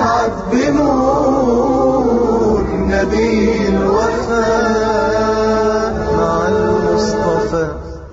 ونسعد بنور نبي الوفاء مع المصطفى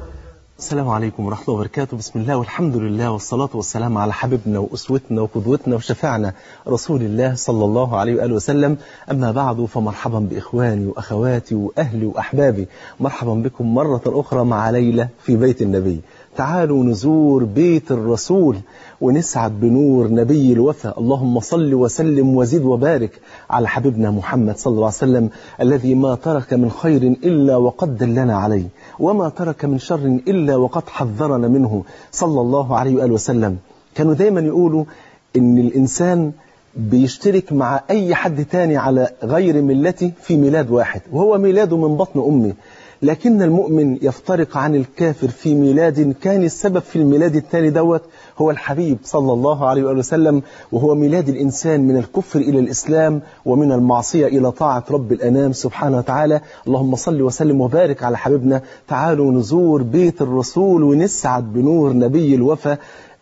السلام عليكم ورحمة الله وبركاته بسم الله والحمد لله والصلاة والسلام على حبيبنا وأسوتنا وقدوتنا وشفاعنا رسول الله صلى الله عليه وآله وسلم أما بعد فمرحبا بإخواني وأخواتي وأهلي وأحبابي مرحبا بكم مرة أخرى مع ليلة في بيت النبي تعالوا نزور بيت الرسول ونسعد بنور نبي الوفا اللهم صل وسلم وزد وبارك على حبيبنا محمد صلى الله عليه وسلم الذي ما ترك من خير إلا وقد دلنا عليه وما ترك من شر إلا وقد حذرنا منه صلى الله عليه وآله وسلم كانوا دايما يقولوا إن الإنسان بيشترك مع أي حد تاني على غير ملته في ميلاد واحد وهو ميلاده من بطن أمه لكن المؤمن يفترق عن الكافر في ميلاد كان السبب في الميلاد الثاني دوت هو الحبيب صلى الله عليه وآله وسلم وهو ميلاد الإنسان من الكفر إلى الإسلام ومن المعصية إلى طاعة رب الأنام سبحانه وتعالى اللهم صل وسلم وبارك على حبيبنا تعالوا نزور بيت الرسول ونسعد بنور نبي الوفا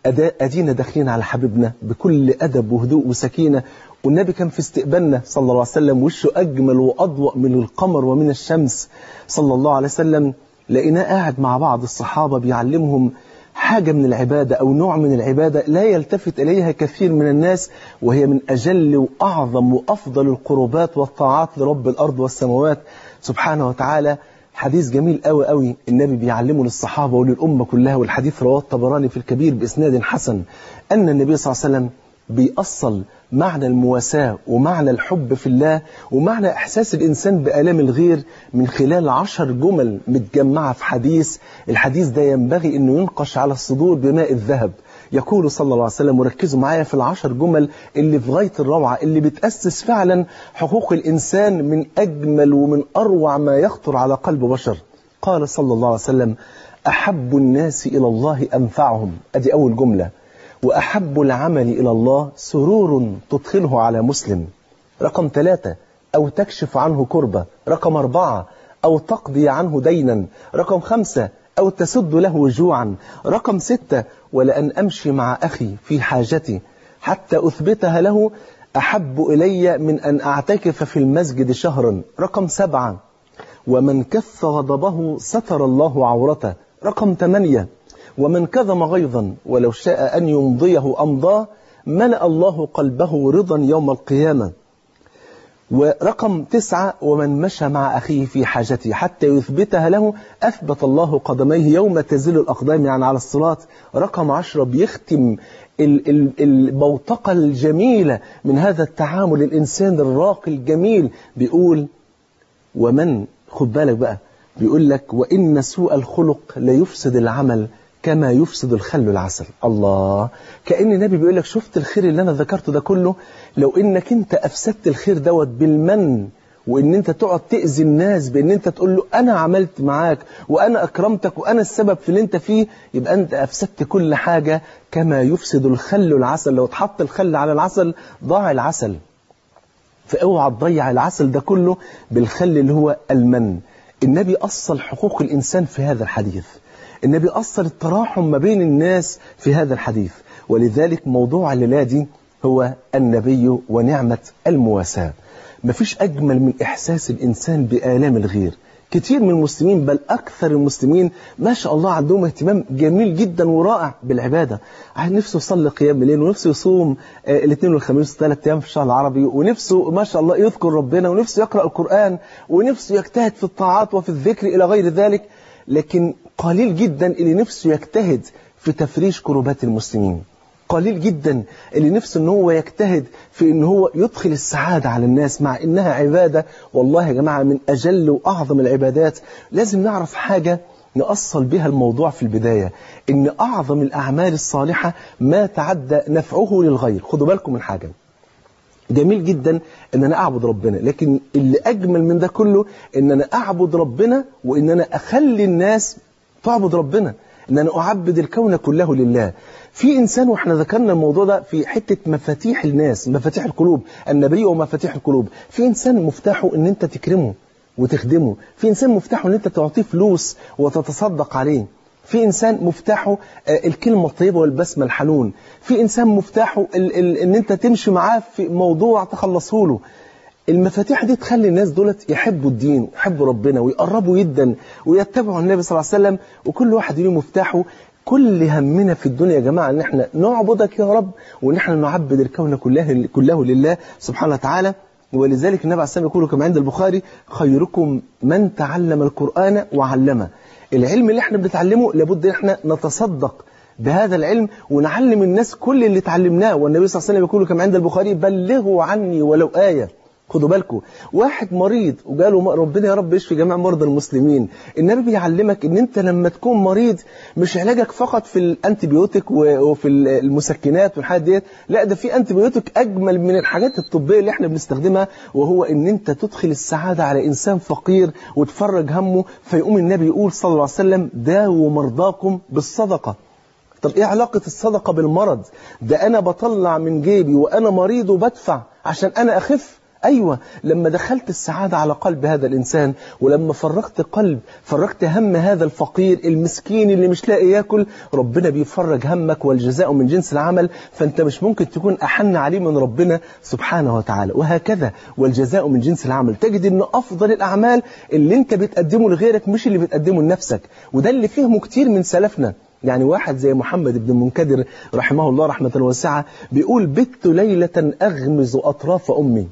أدينا داخلين على حبيبنا بكل أدب وهدوء وسكينة والنبي كان في استقبالنا صلى الله عليه وسلم وشه أجمل وأضوأ من القمر ومن الشمس صلى الله عليه وسلم لقيناه قاعد مع بعض الصحابة بيعلمهم حاجة من العبادة أو نوع من العبادة لا يلتفت إليها كثير من الناس وهي من أجل وأعظم وأفضل القربات والطاعات لرب الأرض والسماوات سبحانه وتعالى حديث جميل قوي قوي النبي بيعلمه للصحابة وللأمة كلها والحديث رواه الطبراني في الكبير بإسناد حسن أن النبي صلى الله عليه وسلم بيأصل معنى المواساة ومعنى الحب في الله ومعنى إحساس الإنسان بآلام الغير من خلال عشر جمل متجمعة في حديث الحديث ده ينبغي أنه ينقش على الصدور بماء الذهب يقول صلى الله عليه وسلم وركزوا معايا في العشر جمل اللي في غاية الروعة اللي بتأسس فعلا حقوق الإنسان من أجمل ومن أروع ما يخطر على قلب بشر قال صلى الله عليه وسلم أحب الناس إلى الله أنفعهم أدي أول جملة وأحب العمل إلى الله سرور تدخله على مسلم رقم ثلاثة أو تكشف عنه كربة رقم أربعة أو تقضي عنه دينا رقم خمسة أو تسد له جوعا رقم ستة ولأن أمشي مع أخي في حاجتي حتى أثبتها له أحب إلي من أن أعتكف في المسجد شهرا رقم سبعة ومن كف غضبه ستر الله عورته رقم ثمانية ومن كظم غيظا ولو شاء أن يمضيه أمضاه ملأ الله قلبه رضا يوم القيامة ورقم تسعة ومن مشى مع أخيه في حاجته حتى يثبتها له أثبت الله قدميه يوم تزل الأقدام يعني على الصراط رقم عشرة بيختم البوتقة الجميلة من هذا التعامل الإنسان الراقي الجميل بيقول ومن خد بالك بقى بيقول لك وإن سوء الخلق ليفسد العمل كما يفسد الخل العسل الله كأن النبي بيقول لك شفت الخير اللي أنا ذكرته ده كله لو إنك أنت أفسدت الخير دوت بالمن وإن أنت تقعد تأذي الناس بإن أنت تقول له أنا عملت معاك وأنا أكرمتك وأنا السبب في اللي أنت فيه يبقى أنت أفسدت كل حاجة كما يفسد الخل العسل لو اتحط الخل على العسل ضاع العسل فاوعى تضيع العسل ده كله بالخل اللي هو المن النبي أصل حقوق الإنسان في هذا الحديث النبي أصل التراحم ما بين الناس في هذا الحديث ولذلك موضوع الليلة دي هو النبي ونعمة المواساة مفيش أجمل من إحساس الإنسان بآلام الغير كتير من المسلمين بل أكثر المسلمين ما شاء الله عندهم اهتمام جميل جدا ورائع بالعبادة نفسه يصلي قيام الليل ونفسه يصوم الاثنين والخميس ثلاث أيام في الشهر العربي ونفسه ما شاء الله يذكر ربنا ونفسه يقرأ القرآن ونفسه يجتهد في الطاعات وفي الذكر إلى غير ذلك لكن قليل جدا اللي نفسه يجتهد في تفريش كروبات المسلمين قليل جدا اللي نفسه ان هو يجتهد في ان هو يدخل السعادة على الناس مع انها عبادة والله يا جماعة من اجل واعظم العبادات لازم نعرف حاجة نأصل بها الموضوع في البداية ان اعظم الاعمال الصالحة ما تعدى نفعه للغير خدوا بالكم من حاجة جميل جدا ان انا اعبد ربنا لكن اللي اجمل من ده كله ان انا اعبد ربنا وان انا اخلي الناس تعبد ربنا ان انا اعبد الكون كله لله في انسان واحنا ذكرنا الموضوع ده في حته مفاتيح الناس مفاتيح القلوب النبي ومفاتيح القلوب في انسان مفتاحه ان انت تكرمه وتخدمه في انسان مفتاحه ان انت تعطيه فلوس وتتصدق عليه في إنسان مفتاحه آه، الكلمة الطيبة والبسمة الحنون في إنسان مفتاحه ال ال إن أنت تمشي معاه في موضوع تخلصه له المفاتيح دي تخلي الناس دولت يحبوا الدين ويحبوا ربنا ويقربوا جدا ويتبعوا النبي صلى الله عليه وسلم وكل واحد له مفتاحه كل همنا في الدنيا يا جماعة ان احنا نعبدك يا رب وان احنا نعبد الكون كله, كله لله سبحانه وتعالى ولذلك النبي عليه الصلاة والسلام يقول كما عند البخاري خيركم من تعلم القرآن وعلمه العلم اللي احنا بنتعلمه لابد ان احنا نتصدق بهذا العلم ونعلم الناس كل اللي اتعلمناه والنبي صلى الله عليه وسلم يقول كما عند البخاري بلغوا عني ولو آية خدوا بالكم واحد مريض وقالوا ربنا يا رب يشفي جميع مرضى المسلمين النبي بيعلمك ان انت لما تكون مريض مش علاجك فقط في الانتيبيوتيك وفي المسكنات والحاجات ديت لا ده في انتيبيوتيك اجمل من الحاجات الطبيه اللي احنا بنستخدمها وهو ان انت تدخل السعاده على انسان فقير وتفرج همه فيقوم النبي يقول صلى الله عليه وسلم داووا مرضاكم بالصدقه طب ايه علاقة الصدقة بالمرض ده انا بطلع من جيبي وانا مريض وبدفع عشان انا اخف أيوة لما دخلت السعادة على قلب هذا الإنسان ولما فرغت قلب فرغت هم هذا الفقير المسكين اللي مش لاقي ياكل ربنا بيفرج همك والجزاء من جنس العمل فأنت مش ممكن تكون أحن عليه من ربنا سبحانه وتعالى وهكذا والجزاء من جنس العمل تجد أن أفضل الأعمال اللي أنت بتقدمه لغيرك مش اللي بتقدمه لنفسك وده اللي فهمه كتير من سلفنا يعني واحد زي محمد بن منكدر رحمه الله رحمة واسعة بيقول بت ليلة أغمز أطراف أمي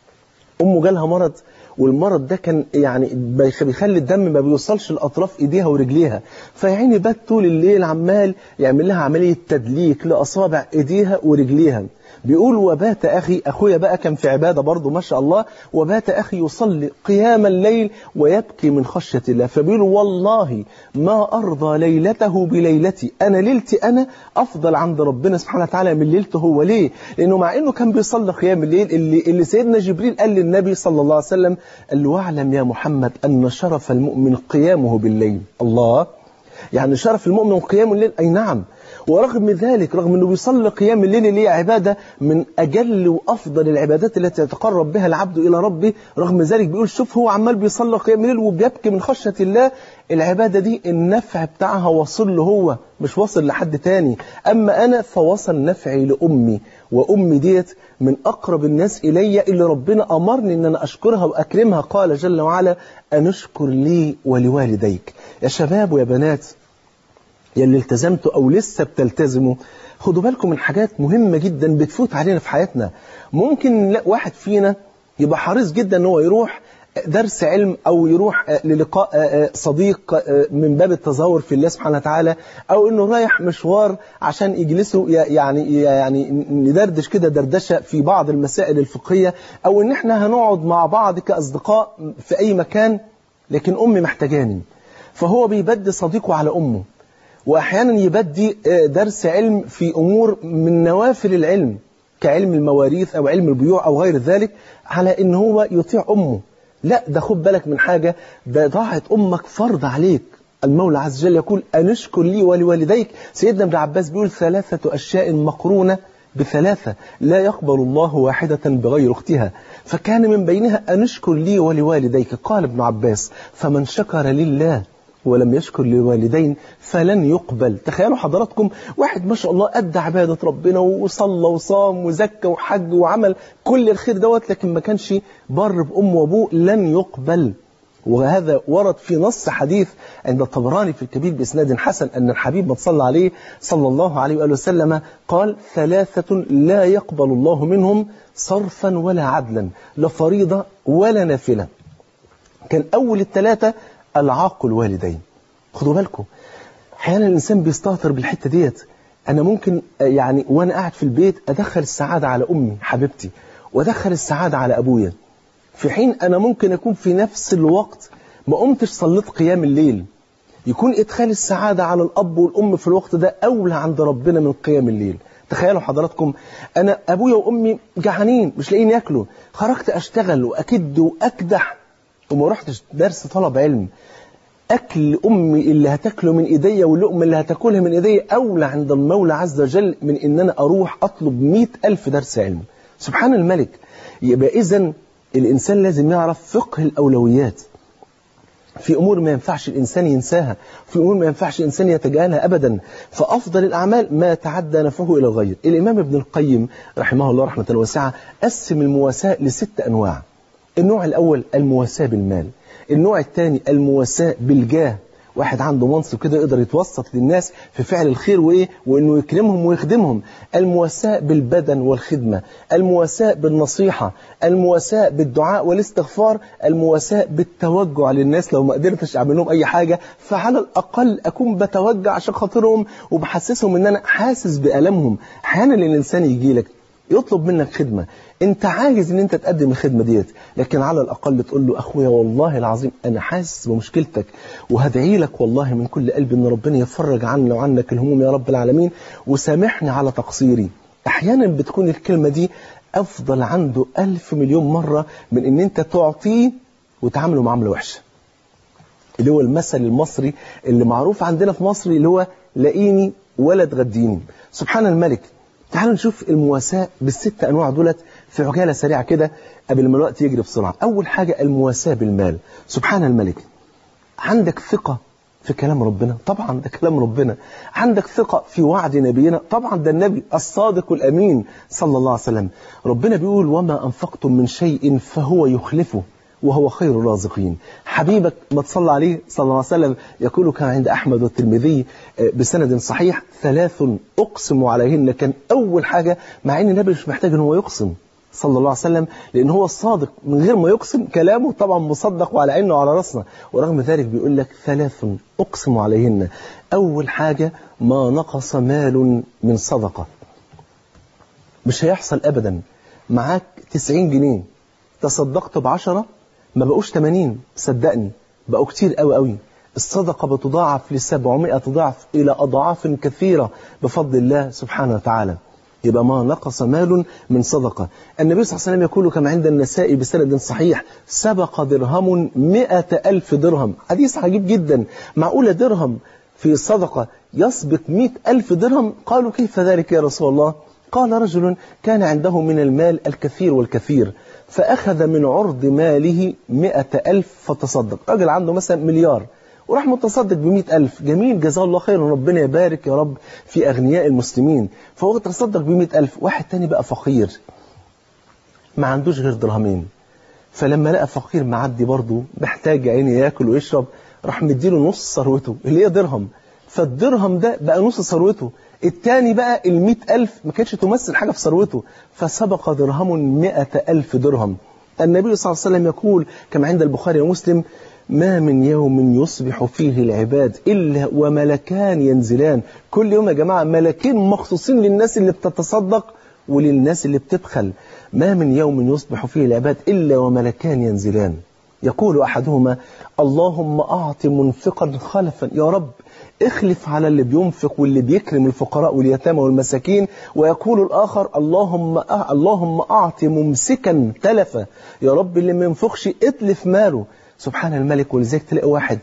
امه جالها مرض والمرض ده كان يعني بيخلي الدم ما بيوصلش لاطراف ايديها ورجليها فيعني بات طول الليل عمال يعمل لها عمليه تدليك لاصابع ايديها ورجليها بيقول وبات أخي أخويا بقى كان في عبادة برضه ما شاء الله وبات أخي يصلي قيام الليل ويبكي من خشية الله فبيقول والله ما أرضى ليلته بليلتي أنا ليلتي أنا أفضل عند ربنا سبحانه وتعالى من ليلته هو ليه لأنه مع أنه كان بيصلي قيام الليل اللي, اللي سيدنا جبريل قال للنبي صلى الله عليه وسلم قال له واعلم يا محمد أن شرف المؤمن قيامه بالليل الله يعني شرف المؤمن قيام الليل أي نعم ورغم ذلك رغم أنه بيصلي قيام الليل اللي هي عبادة من أجل وأفضل العبادات التي يتقرب بها العبد إلى ربه رغم ذلك بيقول شوف هو عمال بيصلي قيام الليل وبيبكي من خشية الله العبادة دي النفع بتاعها وصل له هو مش وصل لحد تاني أما أنا فوصل نفعي لأمي وأمي ديت من أقرب الناس إلي اللي ربنا أمرني أن أنا أشكرها وأكرمها قال جل وعلا أنشكر لي ولوالديك يا شباب ويا بنات يلي التزمتوا أو لسه بتلتزموا خدوا بالكم من حاجات مهمة جدا بتفوت علينا في حياتنا ممكن لا واحد فينا يبقى حريص جدا ان هو يروح درس علم أو يروح للقاء صديق من باب التظاهر في الله سبحانه وتعالى أو إنه رايح مشوار عشان يجلسوا يعني يعني ندردش كده دردشة في بعض المسائل الفقهية أو إن إحنا هنقعد مع بعض كأصدقاء في أي مكان لكن أمي محتاجاني فهو بيبدي صديقه على أمه وأحيانا يبدي درس علم في أمور من نوافل العلم كعلم المواريث أو علم البيوع أو غير ذلك على إن هو يطيع أمه لا ده خد بالك من حاجة ده طاعة أمك فرض عليك المولى عز وجل يقول أنشكر لي ولوالديك سيدنا ابن عباس بيقول ثلاثة أشياء مقرونة بثلاثة لا يقبل الله واحدة بغير اختها فكان من بينها أنشكر لي ولوالديك قال ابن عباس فمن شكر لله ولم يشكر للوالدين فلن يقبل تخيلوا حضراتكم واحد ما شاء الله أدى عبادة ربنا وصلى وصام وزكى وحج وعمل كل الخير دوت لكن ما كانش بر بأمه وأبوه لن يقبل وهذا ورد في نص حديث عند الطبراني في الكبير بإسناد حسن أن الحبيب ما صلى عليه صلى الله عليه وآله وسلم قال ثلاثة لا يقبل الله منهم صرفا ولا عدلا لا فريضة ولا نافلة كان أول الثلاثة العاق الوالدين خدوا بالكم احيانا الانسان بيستهتر بالحته ديت انا ممكن يعني وانا قاعد في البيت ادخل السعاده على امي حبيبتي وادخل السعاده على ابويا في حين انا ممكن اكون في نفس الوقت ما قمتش صليت قيام الليل يكون ادخال السعاده على الاب والام في الوقت ده اولى عند ربنا من قيام الليل تخيلوا حضراتكم انا ابويا وامي جعانين مش لاقيين ياكلوا خرجت اشتغل واكد واكدح وما رحتش درس طلب علم أكل أمي اللي هتاكله من إيديا واللقمة اللي هتاكلها من إيديا أولى عند المولى عز وجل من إن أنا أروح أطلب مئة ألف درس علم سبحان الملك يبقى إذا الإنسان لازم يعرف فقه الأولويات في أمور ما ينفعش الإنسان ينساها في أمور ما ينفعش الإنسان يتجاهلها أبدا فأفضل الأعمال ما تعدى نفعه إلى الغير الإمام ابن القيم رحمه الله رحمة واسعة قسم المواساة لست أنواع النوع الأول المواساة بالمال النوع الثاني المواساة بالجاه واحد عنده منصب كده يقدر يتوسط للناس في فعل الخير وايه وانه يكرمهم ويخدمهم المواساة بالبدن والخدمة المواساة بالنصيحة المواساة بالدعاء والاستغفار المواساة بالتوجع للناس لو ما قدرتش اعمل لهم اي حاجة فعلى الاقل اكون بتوجع عشان خاطرهم وبحسسهم ان انا حاسس بألمهم احيانا الانسان يجي لك يطلب منك خدمة انت عايز ان انت تقدم الخدمة ديت لكن على الاقل تقول له اخويا والله العظيم انا حاسس بمشكلتك وهدعي لك والله من كل قلبي ان ربنا يفرج عنا وعنك الهموم يا رب العالمين وسامحني على تقصيري احيانا بتكون الكلمة دي افضل عنده الف مليون مرة من ان انت تعطيه وتعامله معاملة وحشة اللي هو المثل المصري اللي معروف عندنا في مصر اللي هو لاقيني ولا تغديني سبحان الملك تعالوا نشوف المواساة بالست أنواع دولت في عجالة سريعة كده قبل ما الوقت يجري بسرعة أول حاجة المواساة بالمال سبحان الملك عندك ثقة في كلام ربنا طبعا ده كلام ربنا عندك ثقة في وعد نبينا طبعا ده النبي الصادق الأمين صلى الله عليه وسلم ربنا بيقول وما أنفقتم من شيء فهو يخلفه وهو خير الرازقين حبيبك ما تصلى عليه صلى الله عليه وسلم يقول كان عند أحمد والترمذي بسند صحيح ثلاث أقسم عليهن كان أول حاجة مع أن النبي مش محتاج أن هو يقسم صلى الله عليه وسلم لأن هو الصادق من غير ما يقسم كلامه طبعا مصدق وعلى عينه وعلى راسنا ورغم ذلك بيقول لك ثلاث أقسم عليهن أول حاجة ما نقص مال من صدقة مش هيحصل أبدا معاك 90 جنيه تصدقت بعشرة ما بقوش 80 صدقني بقوا كتير قوي قوي الصدقة بتضاعف ل 700 ضعف إلى أضعاف كثيرة بفضل الله سبحانه وتعالى يبقى ما نقص مال من صدقة النبي صلى الله عليه وسلم يقول كما عند النساء بسند صحيح سبق درهم مئة ألف درهم حديث عجيب جدا معقولة درهم في صدقة يسبق مئة ألف درهم قالوا كيف ذلك يا رسول الله قال رجل كان عنده من المال الكثير والكثير فأخذ من عرض ماله مئة ألف فتصدق رجل عنده مثلا مليار وراح متصدق بمئة ألف جميل جزاه الله خيرا ربنا يبارك يا رب في أغنياء المسلمين فهو تصدق بمئة ألف واحد تاني بقى فقير ما عندوش غير درهمين فلما لقى فقير معدي برضه محتاج عيني ياكل ويشرب راح مديله نص ثروته اللي هي درهم فالدرهم ده بقى نص ثروته التاني بقى المئة ألف ما كانتش تمثل حاجة في ثروته فسبق درهم مئة ألف درهم النبي صلى الله عليه وسلم يقول كما عند البخاري ومسلم ما من يوم يصبح فيه العباد إلا وملكان ينزلان كل يوم يا جماعة ملكين مخصوصين للناس اللي بتتصدق وللناس اللي بتبخل ما من يوم يصبح فيه العباد إلا وملكان ينزلان يقول أحدهما اللهم أعط منفقا خلفا يا رب اخلف على اللي بينفق واللي بيكرم الفقراء واليتامى والمساكين ويقول الآخر اللهم أ... اللهم أعط ممسكا تلفا يا رب اللي ما ينفقش اتلف ماله سبحان الملك ولذلك تلاقي واحد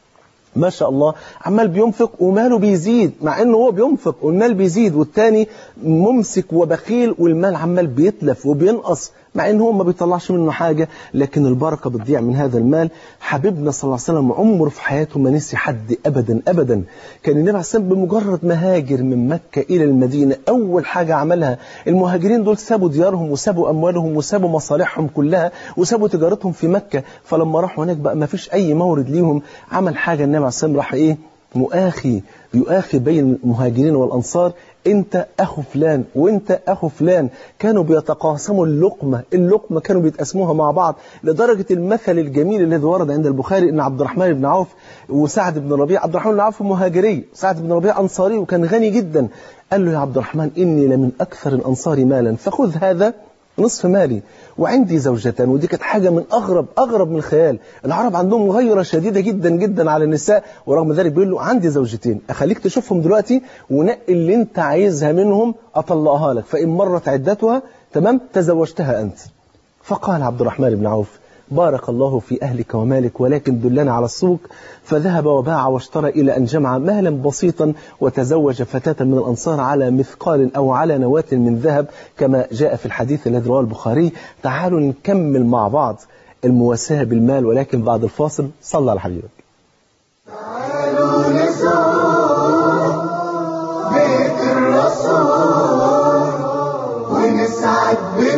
ما شاء الله عمال بينفق وماله بيزيد مع انه هو بينفق والمال بيزيد والتاني ممسك وبخيل والمال عمال بيتلف وبينقص مع ان هو ما بيطلعش منه حاجة لكن البركة بتضيع من هذا المال حبيبنا صلى الله عليه وسلم عمره في حياته ما نسي حد ابدا ابدا كان النبي عليه الصلاه بمجرد ما هاجر من مكة الى المدينة اول حاجة عملها المهاجرين دول سابوا ديارهم وسابوا اموالهم وسابوا مصالحهم كلها وسابوا تجارتهم في مكة فلما راحوا هناك بقى ما فيش اي مورد ليهم عمل حاجة النبي عليه الصلاه راح ايه مؤاخي يؤاخي بين المهاجرين والأنصار انت اخو فلان وانت اخو فلان كانوا بيتقاسموا اللقمة اللقمة كانوا بيتقسموها مع بعض لدرجة المثل الجميل الذي ورد عند البخاري ان عبد الرحمن بن عوف وسعد بن ربيع عبد الرحمن بن عوف مهاجري سعد بن ربيع انصاري وكان غني جدا قال له يا عبد الرحمن اني لمن اكثر الانصار مالا فخذ هذا نصف مالي وعندي زوجتان ودي كانت حاجة من أغرب أغرب من الخيال العرب عندهم غيرة شديدة جدا جدا على النساء ورغم ذلك بيقول له عندي زوجتين أخليك تشوفهم دلوقتي ونقي اللي أنت عايزها منهم أطلقها لك فإن مرت عدتها تمام تزوجتها أنت فقال عبد الرحمن بن عوف بارك الله في أهلك ومالك ولكن دلنا على السوق فذهب وباع واشترى إلى أن جمع مالا بسيطا وتزوج فتاة من الأنصار على مثقال أو على نواة من ذهب كما جاء في الحديث الذي رواه البخاري تعالوا نكمل مع بعض المواساة بالمال ولكن بعد الفاصل صلى على حبيبك تعالوا نزور بيت الرسول ونسعد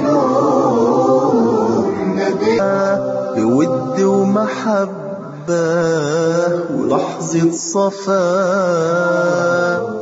بنور نبي بود ومحبة ولحظة صفاء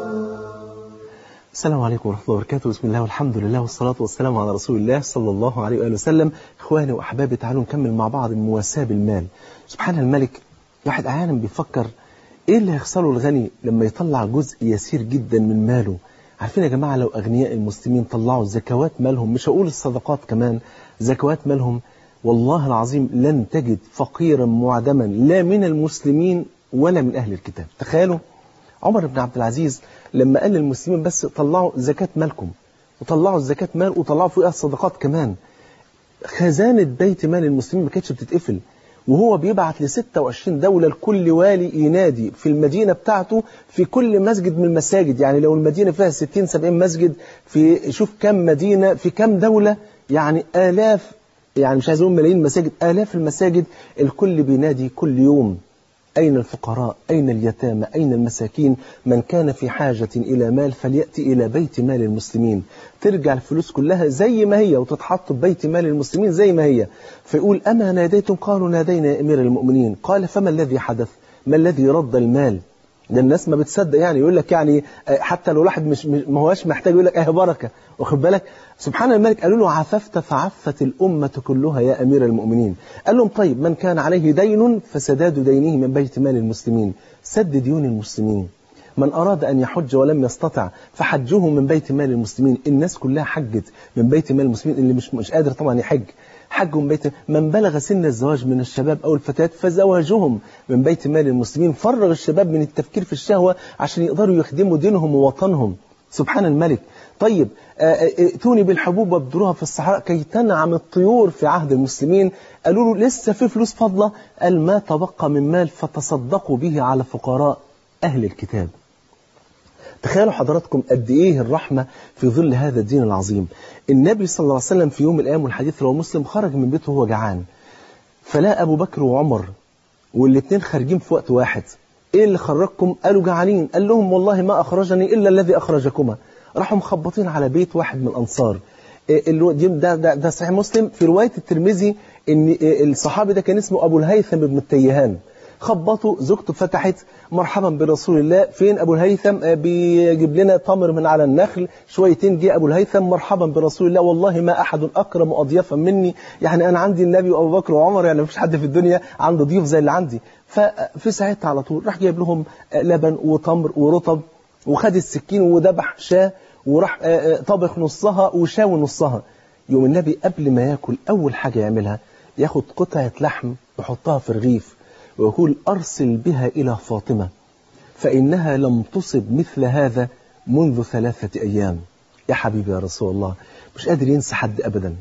السلام عليكم ورحمة الله وبركاته بسم الله والحمد لله والصلاة والسلام على رسول الله صلى الله عليه وآله وسلم إخواني وأحبابي تعالوا نكمل مع بعض المواساة بالمال سبحان الملك واحد أحيانا بيفكر إيه اللي هيخسره الغني لما يطلع جزء يسير جدا من ماله عارفين يا جماعة لو أغنياء المسلمين طلعوا زكوات مالهم مش هقول الصدقات كمان زكوات مالهم والله العظيم لن تجد فقيرا معدما لا من المسلمين ولا من أهل الكتاب تخيلوا عمر بن عبد العزيز لما قال للمسلمين بس طلعوا زكاة مالكم وطلعوا الزكاة مال وطلعوا فوقها الصدقات كمان خزانة بيت مال المسلمين ما كانتش بتتقفل وهو بيبعت ل 26 دولة لكل والي ينادي في المدينة بتاعته في كل مسجد من المساجد يعني لو المدينة فيها 60 70 مسجد في شوف كم مدينة في كم دولة يعني آلاف يعني مش عايز اقول ملايين مساجد آلاف المساجد الكل بينادي كل يوم أين الفقراء أين اليتامى أين المساكين من كان في حاجة إلى مال فليأتي إلى بيت مال المسلمين ترجع الفلوس كلها زي ما هي وتتحط ببيت مال المسلمين زي ما هي فيقول أما ناديتم قالوا نادينا يا أمير المؤمنين قال فما الذي حدث ما الذي رد المال ده الناس ما بتصدق يعني يقول لك يعني حتى لو الواحد مش ما هواش محتاج يقول لك اه بركه واخد بالك سبحان الملك قالوا له عففت فعفت الامه كلها يا امير المؤمنين قال لهم طيب من كان عليه دين فسداد دينه من بيت مال المسلمين سد ديون المسلمين من أراد أن يحج ولم يستطع فحجه من بيت مال المسلمين الناس كلها حجت من بيت مال المسلمين اللي مش مش قادر طبعا يحج حج من بيت من بلغ سن الزواج من الشباب أو الفتيات فزواجهم من بيت مال المسلمين فرغ الشباب من التفكير في الشهوة عشان يقدروا يخدموا دينهم ووطنهم سبحان الملك طيب ائتوني بالحبوب وابدروها في الصحراء كي تنعم الطيور في عهد المسلمين قالوا له لسه في فلوس فاضلة قال ما تبقى من مال فتصدقوا به على فقراء أهل الكتاب تخيلوا حضراتكم قد إيه الرحمة في ظل هذا الدين العظيم النبي صلى الله عليه وسلم في يوم من الأيام والحديث رواه مسلم خرج من بيته وهو جعان فلا أبو بكر وعمر والاثنين خارجين في وقت واحد إيه اللي خرجكم قالوا جعانين قال لهم والله ما أخرجني إلا الذي أخرجكما راحوا مخبطين على بيت واحد من الأنصار ده, ده, ده صحيح مسلم في رواية الترمذي ان الصحابي ده كان اسمه أبو الهيثم بن التيهان خبطوا زوجته فتحت مرحبا برسول الله فين أبو الهيثم بيجيب لنا تمر من على النخل شويتين جه أبو الهيثم مرحبا برسول الله والله ما أحد أكرم أضيافا مني يعني أنا عندي النبي وأبو بكر وعمر يعني مفيش حد في الدنيا عنده ضيوف زي اللي عندي ففي ساعتها على طول راح جايب لهم لبن وتمر ورطب وخد السكين وذبح شاه وراح طبخ نصها وشاوي نصها يوم النبي قبل ما ياكل أول حاجة يعملها ياخد قطعة لحم يحطها في رغيف ويقول أرسل بها إلى فاطمة فإنها لم تصب مثل هذا منذ ثلاثة أيام يا حبيبي يا رسول الله مش قادر ينسى حد أبدا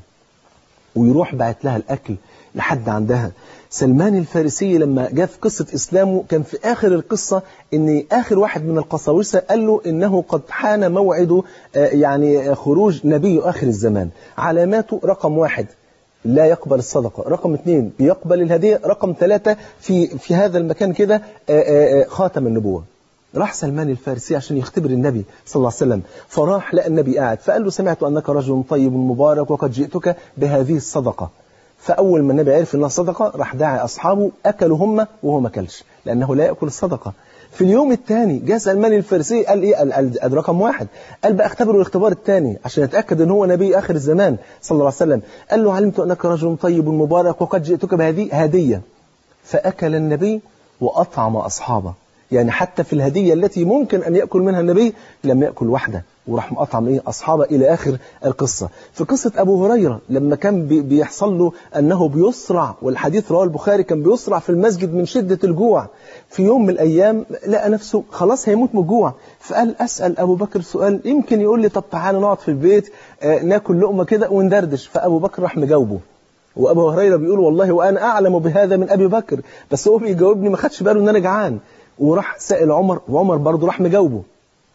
ويروح بعت لها الأكل لحد عندها سلمان الفارسي لما جاء في قصة إسلامه كان في آخر القصة إن آخر واحد من القساوسة قال له إنه قد حان موعد يعني خروج نبي آخر الزمان علاماته رقم واحد لا يقبل الصدقة رقم اثنين بيقبل الهدية رقم ثلاثة في, في هذا المكان كده خاتم النبوة راح سلمان الفارسي عشان يختبر النبي صلى الله عليه وسلم فراح لقى النبي قاعد فقال له سمعت أنك رجل طيب مبارك وقد جئتك بهذه الصدقة فأول ما النبي عرف أنها صدقة راح داعي أصحابه أكلوا هم وهو ما أكلش لأنه لا يأكل الصدقة في اليوم الثاني جاء سلمان الفارسي قال إيه قال, قال, قال رقم واحد قال بقى اختبروا الاختبار الثاني عشان يتأكد أن هو نبي آخر الزمان صلى الله عليه وسلم قال له علمت أنك رجل طيب مبارك وقد جئتك بهذه هدية فأكل النبي وأطعم أصحابه يعني حتى في الهدية التي ممكن أن يأكل منها النبي لم يأكل وحده وراح مقطعم ايه اصحابه الى اخر القصه في قصه ابو هريره لما كان بي بيحصل له انه بيسرع والحديث رواه البخاري كان بيسرع في المسجد من شده الجوع في يوم من الايام لقى نفسه خلاص هيموت من الجوع فقال اسال ابو بكر سؤال يمكن يقول لي طب تعالى نقعد في البيت آه ناكل لقمه كده وندردش فابو بكر راح مجاوبه وابو هريره بيقول والله وانا اعلم بهذا من ابي بكر بس هو بيجاوبني ما خدش باله ان انا جعان وراح سائل عمر وعمر برضه راح مجاوبه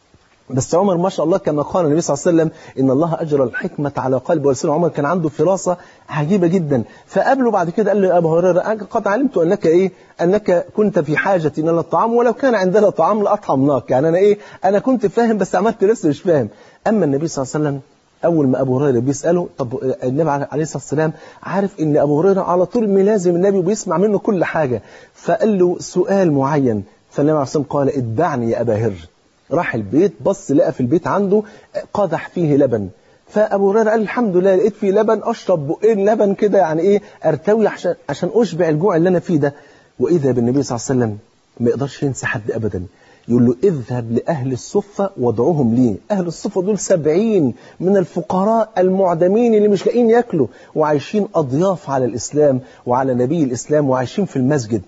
بس عمر ما شاء الله كما قال النبي صلى الله عليه وسلم إن الله أجرى الحكمة على قلب ولسان عمر كان عنده فراسة عجيبة جدا فقابله بعد كده قال له يا أبو هريرة أنا قد علمت أنك إيه أنك كنت في حاجة إلى الطعام ولو كان عندنا طعام لأطعمناك يعني أنا إيه أنا كنت فاهم بس عملت لسه مش فاهم أما النبي صلى الله عليه وسلم أول ما أبو هريرة بيسأله طب النبي عليه الصلاة والسلام عارف إن أبو هريرة على طول ملازم النبي وبيسمع منه كل حاجة فقال له سؤال معين فالنبي عليه الصلاة والسلام قال اتبعني يا أبا هر راح البيت بص لقى في البيت عنده قدح فيه لبن فابو هريره قال الحمد لله لقيت فيه لبن اشرب بقين لبن كده يعني ايه ارتوي عشان عشان اشبع الجوع اللي انا فيه ده واذا بالنبي صلى الله عليه وسلم ما يقدرش ينسى حد ابدا يقول له اذهب لأهل الصفة وادعوهم لي أهل الصفة دول سبعين من الفقراء المعدمين اللي مش لاقيين ياكلوا وعايشين أضياف على الإسلام وعلى نبي الإسلام وعايشين في المسجد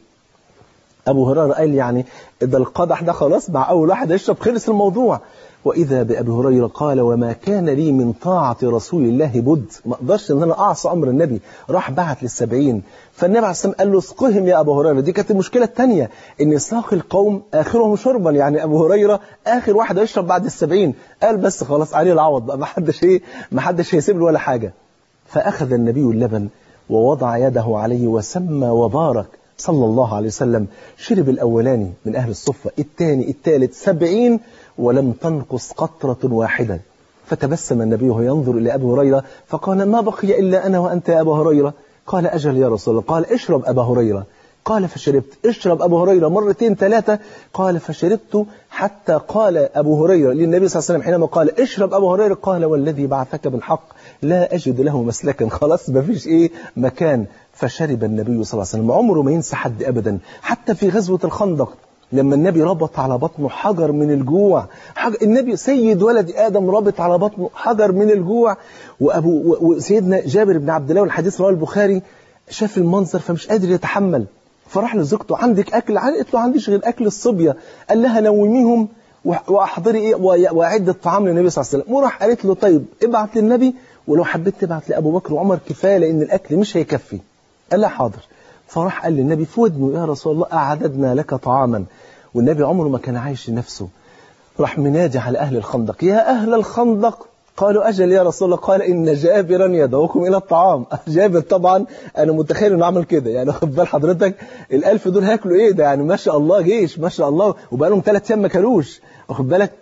أبو هريرة قال يعني ده القدح ده خلاص مع أول واحد يشرب خلص الموضوع وإذا بأبي هريرة قال وما كان لي من طاعة رسول الله بد ما أقدرش إن أنا أعصى أمر النبي راح بعت للسبعين فالنبي عليه الصلاة والسلام قال له اسقهم يا أبو هريرة دي كانت المشكلة الثانية إن ساق القوم آخرهم شربا يعني أبو هريرة آخر واحد يشرب بعد السبعين قال بس خلاص عليه العوض بقى ما حدش إيه ما حدش هيسيب له ولا حاجة فأخذ النبي اللبن ووضع يده عليه وسمى وبارك صلى الله عليه وسلم شرب الأولاني من أهل الصفة الثاني الثالث سبعين ولم تنقص قطرة واحدة فتبسم النبي وهو ينظر إلى أبي هريرة فقال ما بقي إلا أنا وأنت يا أبا هريرة قال أجل يا رسول الله قال اشرب أبا هريرة قال فشربت اشرب أبو هريرة مرتين ثلاثة قال فشربت حتى قال أبو هريرة للنبي صلى الله عليه وسلم حينما قال اشرب أبو هريرة قال والذي بعثك بالحق لا أجد له مسلكا خلاص ما فيش إيه مكان فشرب النبي صلى الله عليه وسلم عمره ما ينسى حد أبدا حتى في غزوة الخندق لما النبي ربط على بطنه حجر من الجوع حجر النبي سيد ولد آدم ربط على بطنه حجر من الجوع وأبو وسيدنا جابر بن عبد الله والحديث رواه البخاري شاف المنظر فمش قادر يتحمل فراح لزوجته عندك أكل قالت له عنديش غير أكل الصبية قال لها نوميهم وأحضري إيه وأعد الطعام للنبي صلى الله عليه وسلم وراح قالت له طيب ابعت للنبي ولو حبيت تبعت لأبو بكر وعمر كفاية لأن الأكل مش هيكفي قال لها حاضر فراح قال للنبي في ودنه يا رسول الله أعددنا لك طعاما والنبي عمره ما كان عايش لنفسه راح منادي على أهل الخندق يا أهل الخندق قالوا أجل يا رسول الله قال إن جابرا يدعوكم إلى الطعام جابر طبعا أنا متخيل إنه عمل كده يعني واخد بال حضرتك الألف دول هياكلوا إيه ده يعني ما شاء الله جيش ما شاء الله وبقى لهم ثلاث أيام ما كلوش واخد بالك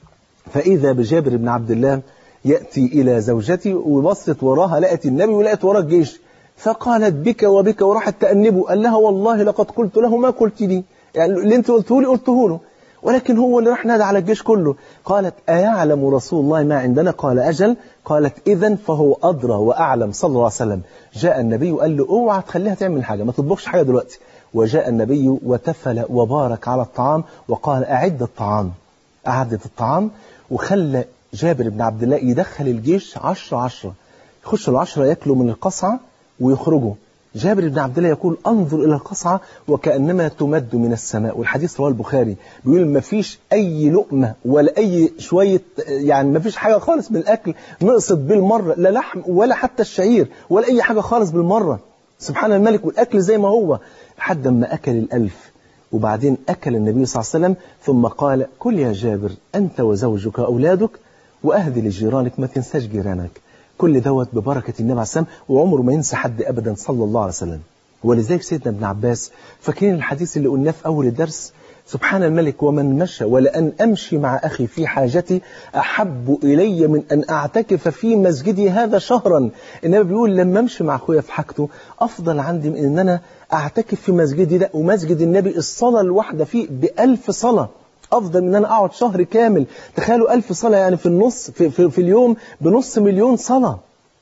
فإذا بجابر بن عبد الله يأتي إلى زوجتي وبصت وراها لقت النبي ولقت وراه الجيش فقالت بك وبك وراحت تأنبه قال لها والله لقد قلت له ما قلت لي يعني اللي انت قلته لي قلته له ولكن هو اللي راح نادى على الجيش كله قالت أيعلم رسول الله ما عندنا قال أجل قالت إذا فهو أدرى وأعلم صلى الله عليه وسلم جاء النبي وقال له اوعى تخليها تعمل حاجة ما تطبخش حاجة دلوقتي وجاء النبي وتفل وبارك على الطعام وقال أعد الطعام أعدت الطعام وخلى جابر بن عبد الله يدخل الجيش عشرة عشرة يخشوا العشرة يأكلوا من القصعة ويخرجوا جابر بن عبد الله يقول انظر إلى القصعة وكأنما تمد من السماء والحديث رواه البخاري بيقول ما فيش أي لقمة ولا أي شوية يعني ما فيش حاجة خالص من الأكل نقصت بالمرة لا لحم ولا حتى الشعير ولا أي حاجة خالص بالمرة سبحان الملك والأكل زي ما هو لحد ما أكل الألف وبعدين أكل النبي صلى الله عليه وسلم ثم قال كل يا جابر أنت وزوجك وأولادك وأهدي لجيرانك ما تنساش جيرانك كل دوت ببركة النبي عليه السلام وعمره ما ينسى حد أبدا صلى الله عليه وسلم ولذلك سيدنا ابن عباس فاكرين الحديث اللي قلناه في أول الدرس سبحان الملك ومن مشى ولأن أمشي مع أخي في حاجتي أحب إلي من أن أعتكف في مسجدي هذا شهرا النبي بيقول لما أمشي مع أخويا في حاجته أفضل عندي من أن أنا أعتكف في مسجدي ده ومسجد النبي الصلاة الواحدة فيه بألف صلاة أفضل من أن أنا أقعد شهر كامل تخيلوا ألف صلاة يعني في النص في, في, في اليوم بنص مليون صلاة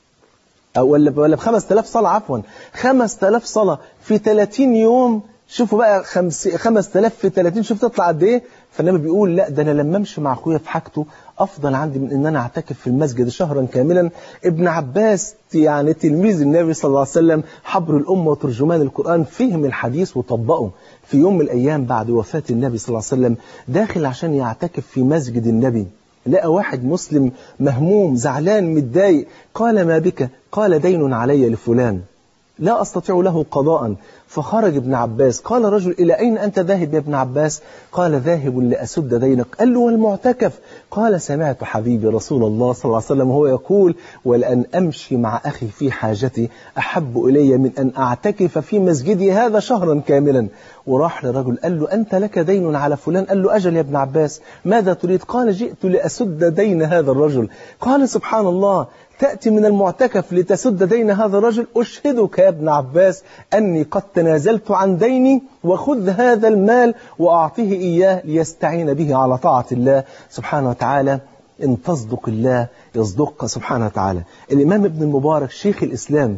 أو ولا ولا ب 5000 صلاة عفوا 5000 صلاة في 30 يوم شوفوا بقى 5000 في 30 شوف تطلع قد إيه فالنبي بيقول لا ده أنا لما أمشي مع أخويا في حاجته أفضل عندي من أن أنا أعتكف في المسجد شهرا كاملا ابن عباس يعني تلميذ النبي صلى الله عليه وسلم حبر الأمة وترجمان القرآن فهم الحديث وطبقه في يوم من الأيام بعد وفاة النبي صلى الله عليه وسلم داخل عشان يعتكف في مسجد النبي لقى واحد مسلم مهموم زعلان متضايق قال ما بك قال دين علي لفلان لا أستطيع له قضاء فخرج ابن عباس قال رجل إلى أين أنت ذاهب يا ابن عباس قال ذاهب لأسد دينك قال له والمعتكف قال سمعت حبيبي رسول الله صلى الله عليه وسلم وهو يقول ولأن أمشي مع أخي في حاجتي أحب إلي من أن أعتكف في مسجدي هذا شهرا كاملا وراح لرجل قال له أنت لك دين على فلان قال له أجل يا ابن عباس ماذا تريد قال جئت لأسد دين هذا الرجل قال سبحان الله تأتي من المعتكف لتسد دين هذا الرجل أشهدك يا ابن عباس أني قد تنازلت عن ديني وخذ هذا المال وأعطيه إياه ليستعين به على طاعة الله سبحانه وتعالى إن تصدق الله يصدقك سبحانه وتعالى الإمام ابن المبارك شيخ الإسلام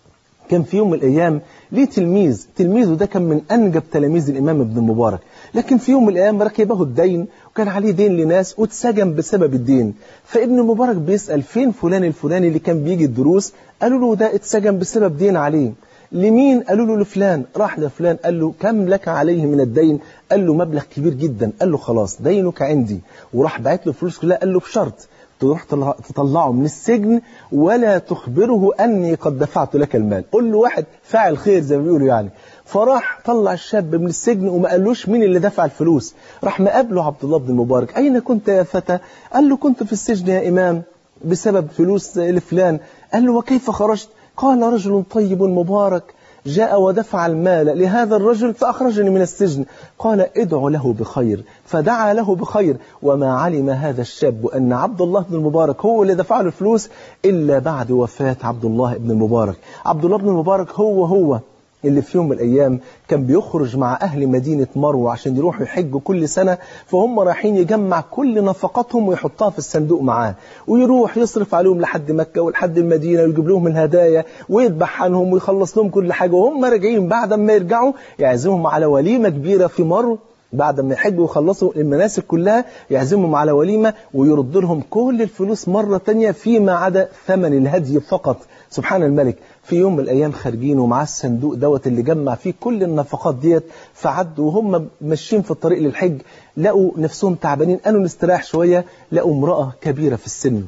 كان في يوم من الأيام ليه تلميذ تلميذه ده كان من أنجب تلاميذ الإمام ابن المبارك لكن في يوم من الأيام ركبه الدين وكان عليه دين لناس واتسجن بسبب الدين فابن المبارك بيسأل فين فلان الفلاني اللي كان بيجي الدروس قالوا له ده اتسجن بسبب دين عليه لمين قالوا له لفلان راح لفلان قال له كم لك عليه من الدين قال له مبلغ كبير جدا قال له خلاص دينك عندي وراح بعت له فلوس كلها قال له بشرط تروح تطلعه من السجن ولا تخبره أني قد دفعت لك المال قل له واحد فاعل خير زي ما بيقولوا يعني فراح طلع الشاب من السجن وما قالوش مين اللي دفع الفلوس راح مقابله عبد الله بن المبارك أين كنت يا فتى قال له كنت في السجن يا إمام بسبب فلوس لفلان قال له وكيف خرجت قال رجل طيب مبارك جاء ودفع المال لهذا الرجل فأخرجني من السجن قال ادعو له بخير فدعا له بخير وما علم هذا الشاب أن عبد الله بن المبارك هو اللي دفع له الفلوس إلا بعد وفاة عبد الله بن المبارك عبد الله بن المبارك هو هو اللي في يوم من الأيام كان بيخرج مع أهل مدينة مروة عشان يروحوا يحجوا كل سنة فهم رايحين يجمع كل نفقاتهم ويحطها في الصندوق معاه ويروح يصرف عليهم لحد مكة ولحد المدينة ويجيب لهم الهدايا ويذبح عنهم ويخلص لهم كل حاجة وهم راجعين بعد ما يرجعوا يعزمهم على وليمة كبيرة في مرو بعد ما يحجوا ويخلصوا المناسك كلها يعزمهم على وليمة ويرد لهم كل الفلوس مرة تانية فيما عدا ثمن الهدي فقط سبحان الملك في يوم من الأيام خارجين ومعاه الصندوق دوت اللي جمع فيه كل النفقات ديت فعدوا وهم ماشيين في الطريق للحج لقوا نفسهم تعبانين قالوا نستريح شوية لقوا امرأة كبيرة في السن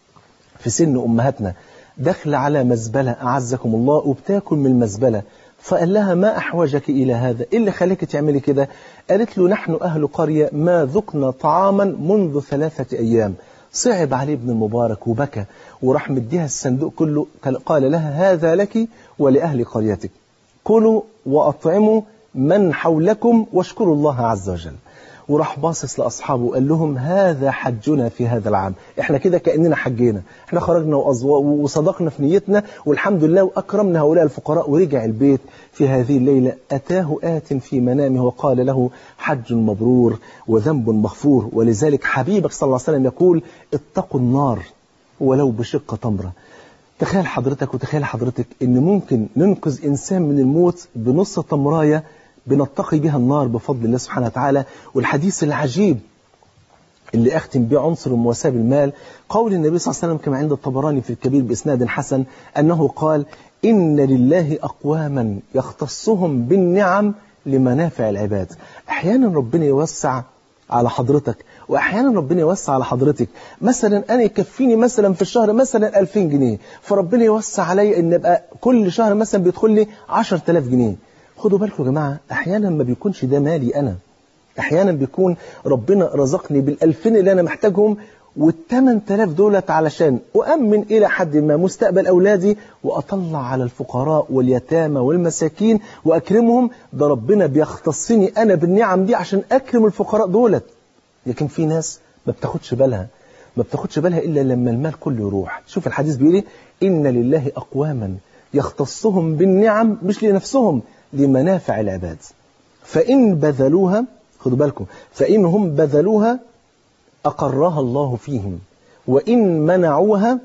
في سن أمهاتنا داخلة على مزبلة أعزكم الله وبتاكل من المزبلة فقال لها ما أحوجك إلى هذا إيه اللي خليك تعملي كده قالت له نحن أهل قرية ما ذقنا طعاما منذ ثلاثة أيام صعب عليه ابن المبارك وبكى وراح مديها الصندوق كله قال لها هذا لك ولأهل قريتك كلوا وأطعموا من حولكم واشكروا الله عز وجل وراح باصص لأصحابه وقال لهم هذا حجنا في هذا العام احنا كده كأننا حجينا احنا خرجنا وصدقنا في نيتنا والحمد لله وأكرمنا هؤلاء الفقراء ورجع البيت في هذه الليلة أتاه آت في منامه وقال له حج مبرور وذنب مغفور ولذلك حبيبك صلى الله عليه وسلم يقول اتقوا النار ولو بشق تمرة تخيل حضرتك وتخيل حضرتك ان ممكن ننقذ انسان من الموت بنص تمرايه بنتقي بها النار بفضل الله سبحانه وتعالى والحديث العجيب اللي أختم به عنصر مواساة بالمال قول النبي صلى الله عليه وسلم كما عند الطبراني في الكبير بإسناد حسن أنه قال إن لله أقواما يختصهم بالنعم لمنافع العباد أحيانا ربنا يوسع على حضرتك وأحيانا ربنا يوسع على حضرتك مثلا أنا يكفيني مثلا في الشهر مثلا 2000 جنيه فربنا يوسع علي أن يبقى كل شهر مثلا بيدخل لي 10000 جنيه خدوا بالكم يا جماعة أحيانا ما بيكونش ده مالي أنا أحيانا بيكون ربنا رزقني بالألفين اللي أنا محتاجهم والثمان تلاف دولت علشان أؤمن إلى حد ما مستقبل أولادي وأطلع على الفقراء واليتامى والمساكين وأكرمهم ده ربنا بيختصني أنا بالنعم دي عشان أكرم الفقراء دولت لكن في ناس ما بتاخدش بالها ما بتاخدش بالها إلا لما المال كله يروح شوف الحديث بيقول إيه إن لله أقواما يختصهم بالنعم مش لنفسهم لمنافع العباد فإن بذلوها خدوا بالكم فإن هم بذلوها أقرها الله فيهم وإن منعوها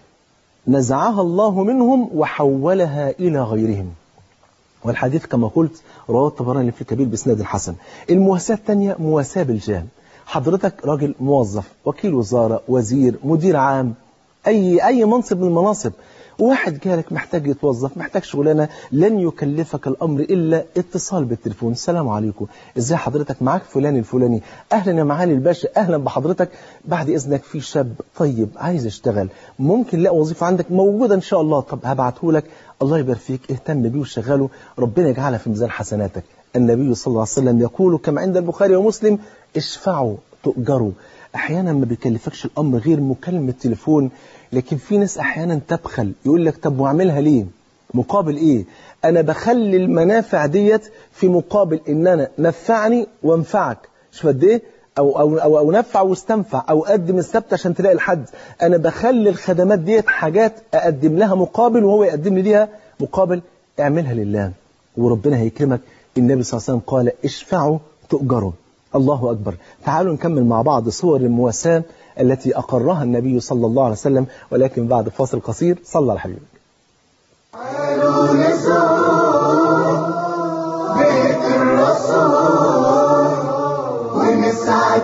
نزعها الله منهم وحولها إلى غيرهم والحديث كما قلت رواه الطبراني في الكبير بإسناد حسن المواساة الثانية مواساة بالجاه حضرتك راجل موظف وكيل وزارة وزير مدير عام أي أي منصب من المناصب واحد جالك محتاج يتوظف محتاج شغلانة لن يكلفك الأمر إلا اتصال بالتليفون السلام عليكم ازاي حضرتك معاك فلان الفلاني أهلا يا معالي الباشا أهلا بحضرتك بعد إذنك في شاب طيب عايز يشتغل ممكن لا وظيفة عندك موجودة إن شاء الله طب هبعته لك الله يبارك فيك اهتم بيه وشغله ربنا يجعلها في ميزان حسناتك النبي صلى الله عليه وسلم يقول كما عند البخاري ومسلم اشفعوا تؤجروا احيانا ما بيكلفكش الامر غير مكالمه تليفون لكن في ناس احيانا تبخل يقول لك طب واعملها ليه مقابل ايه انا بخلي المنافع ديت في مقابل ان انا نفعني وانفعك شوف قد ايه أو, أو, أو, أو نفع واستنفع أو أقدم السبت عشان تلاقي الحد أنا بخلي الخدمات ديت حاجات أقدم لها مقابل وهو يقدم لي ليها مقابل اعملها لله وربنا هيكرمك النبي صلى الله عليه وسلم قال اشفعوا تؤجروا الله أكبر تعالوا نكمل مع بعض صور المواساة التي أقرها النبي صلى الله عليه وسلم ولكن بعد فاصل قصير صلى على حبيبك تعالوا نزور بيت الرسول ونسعد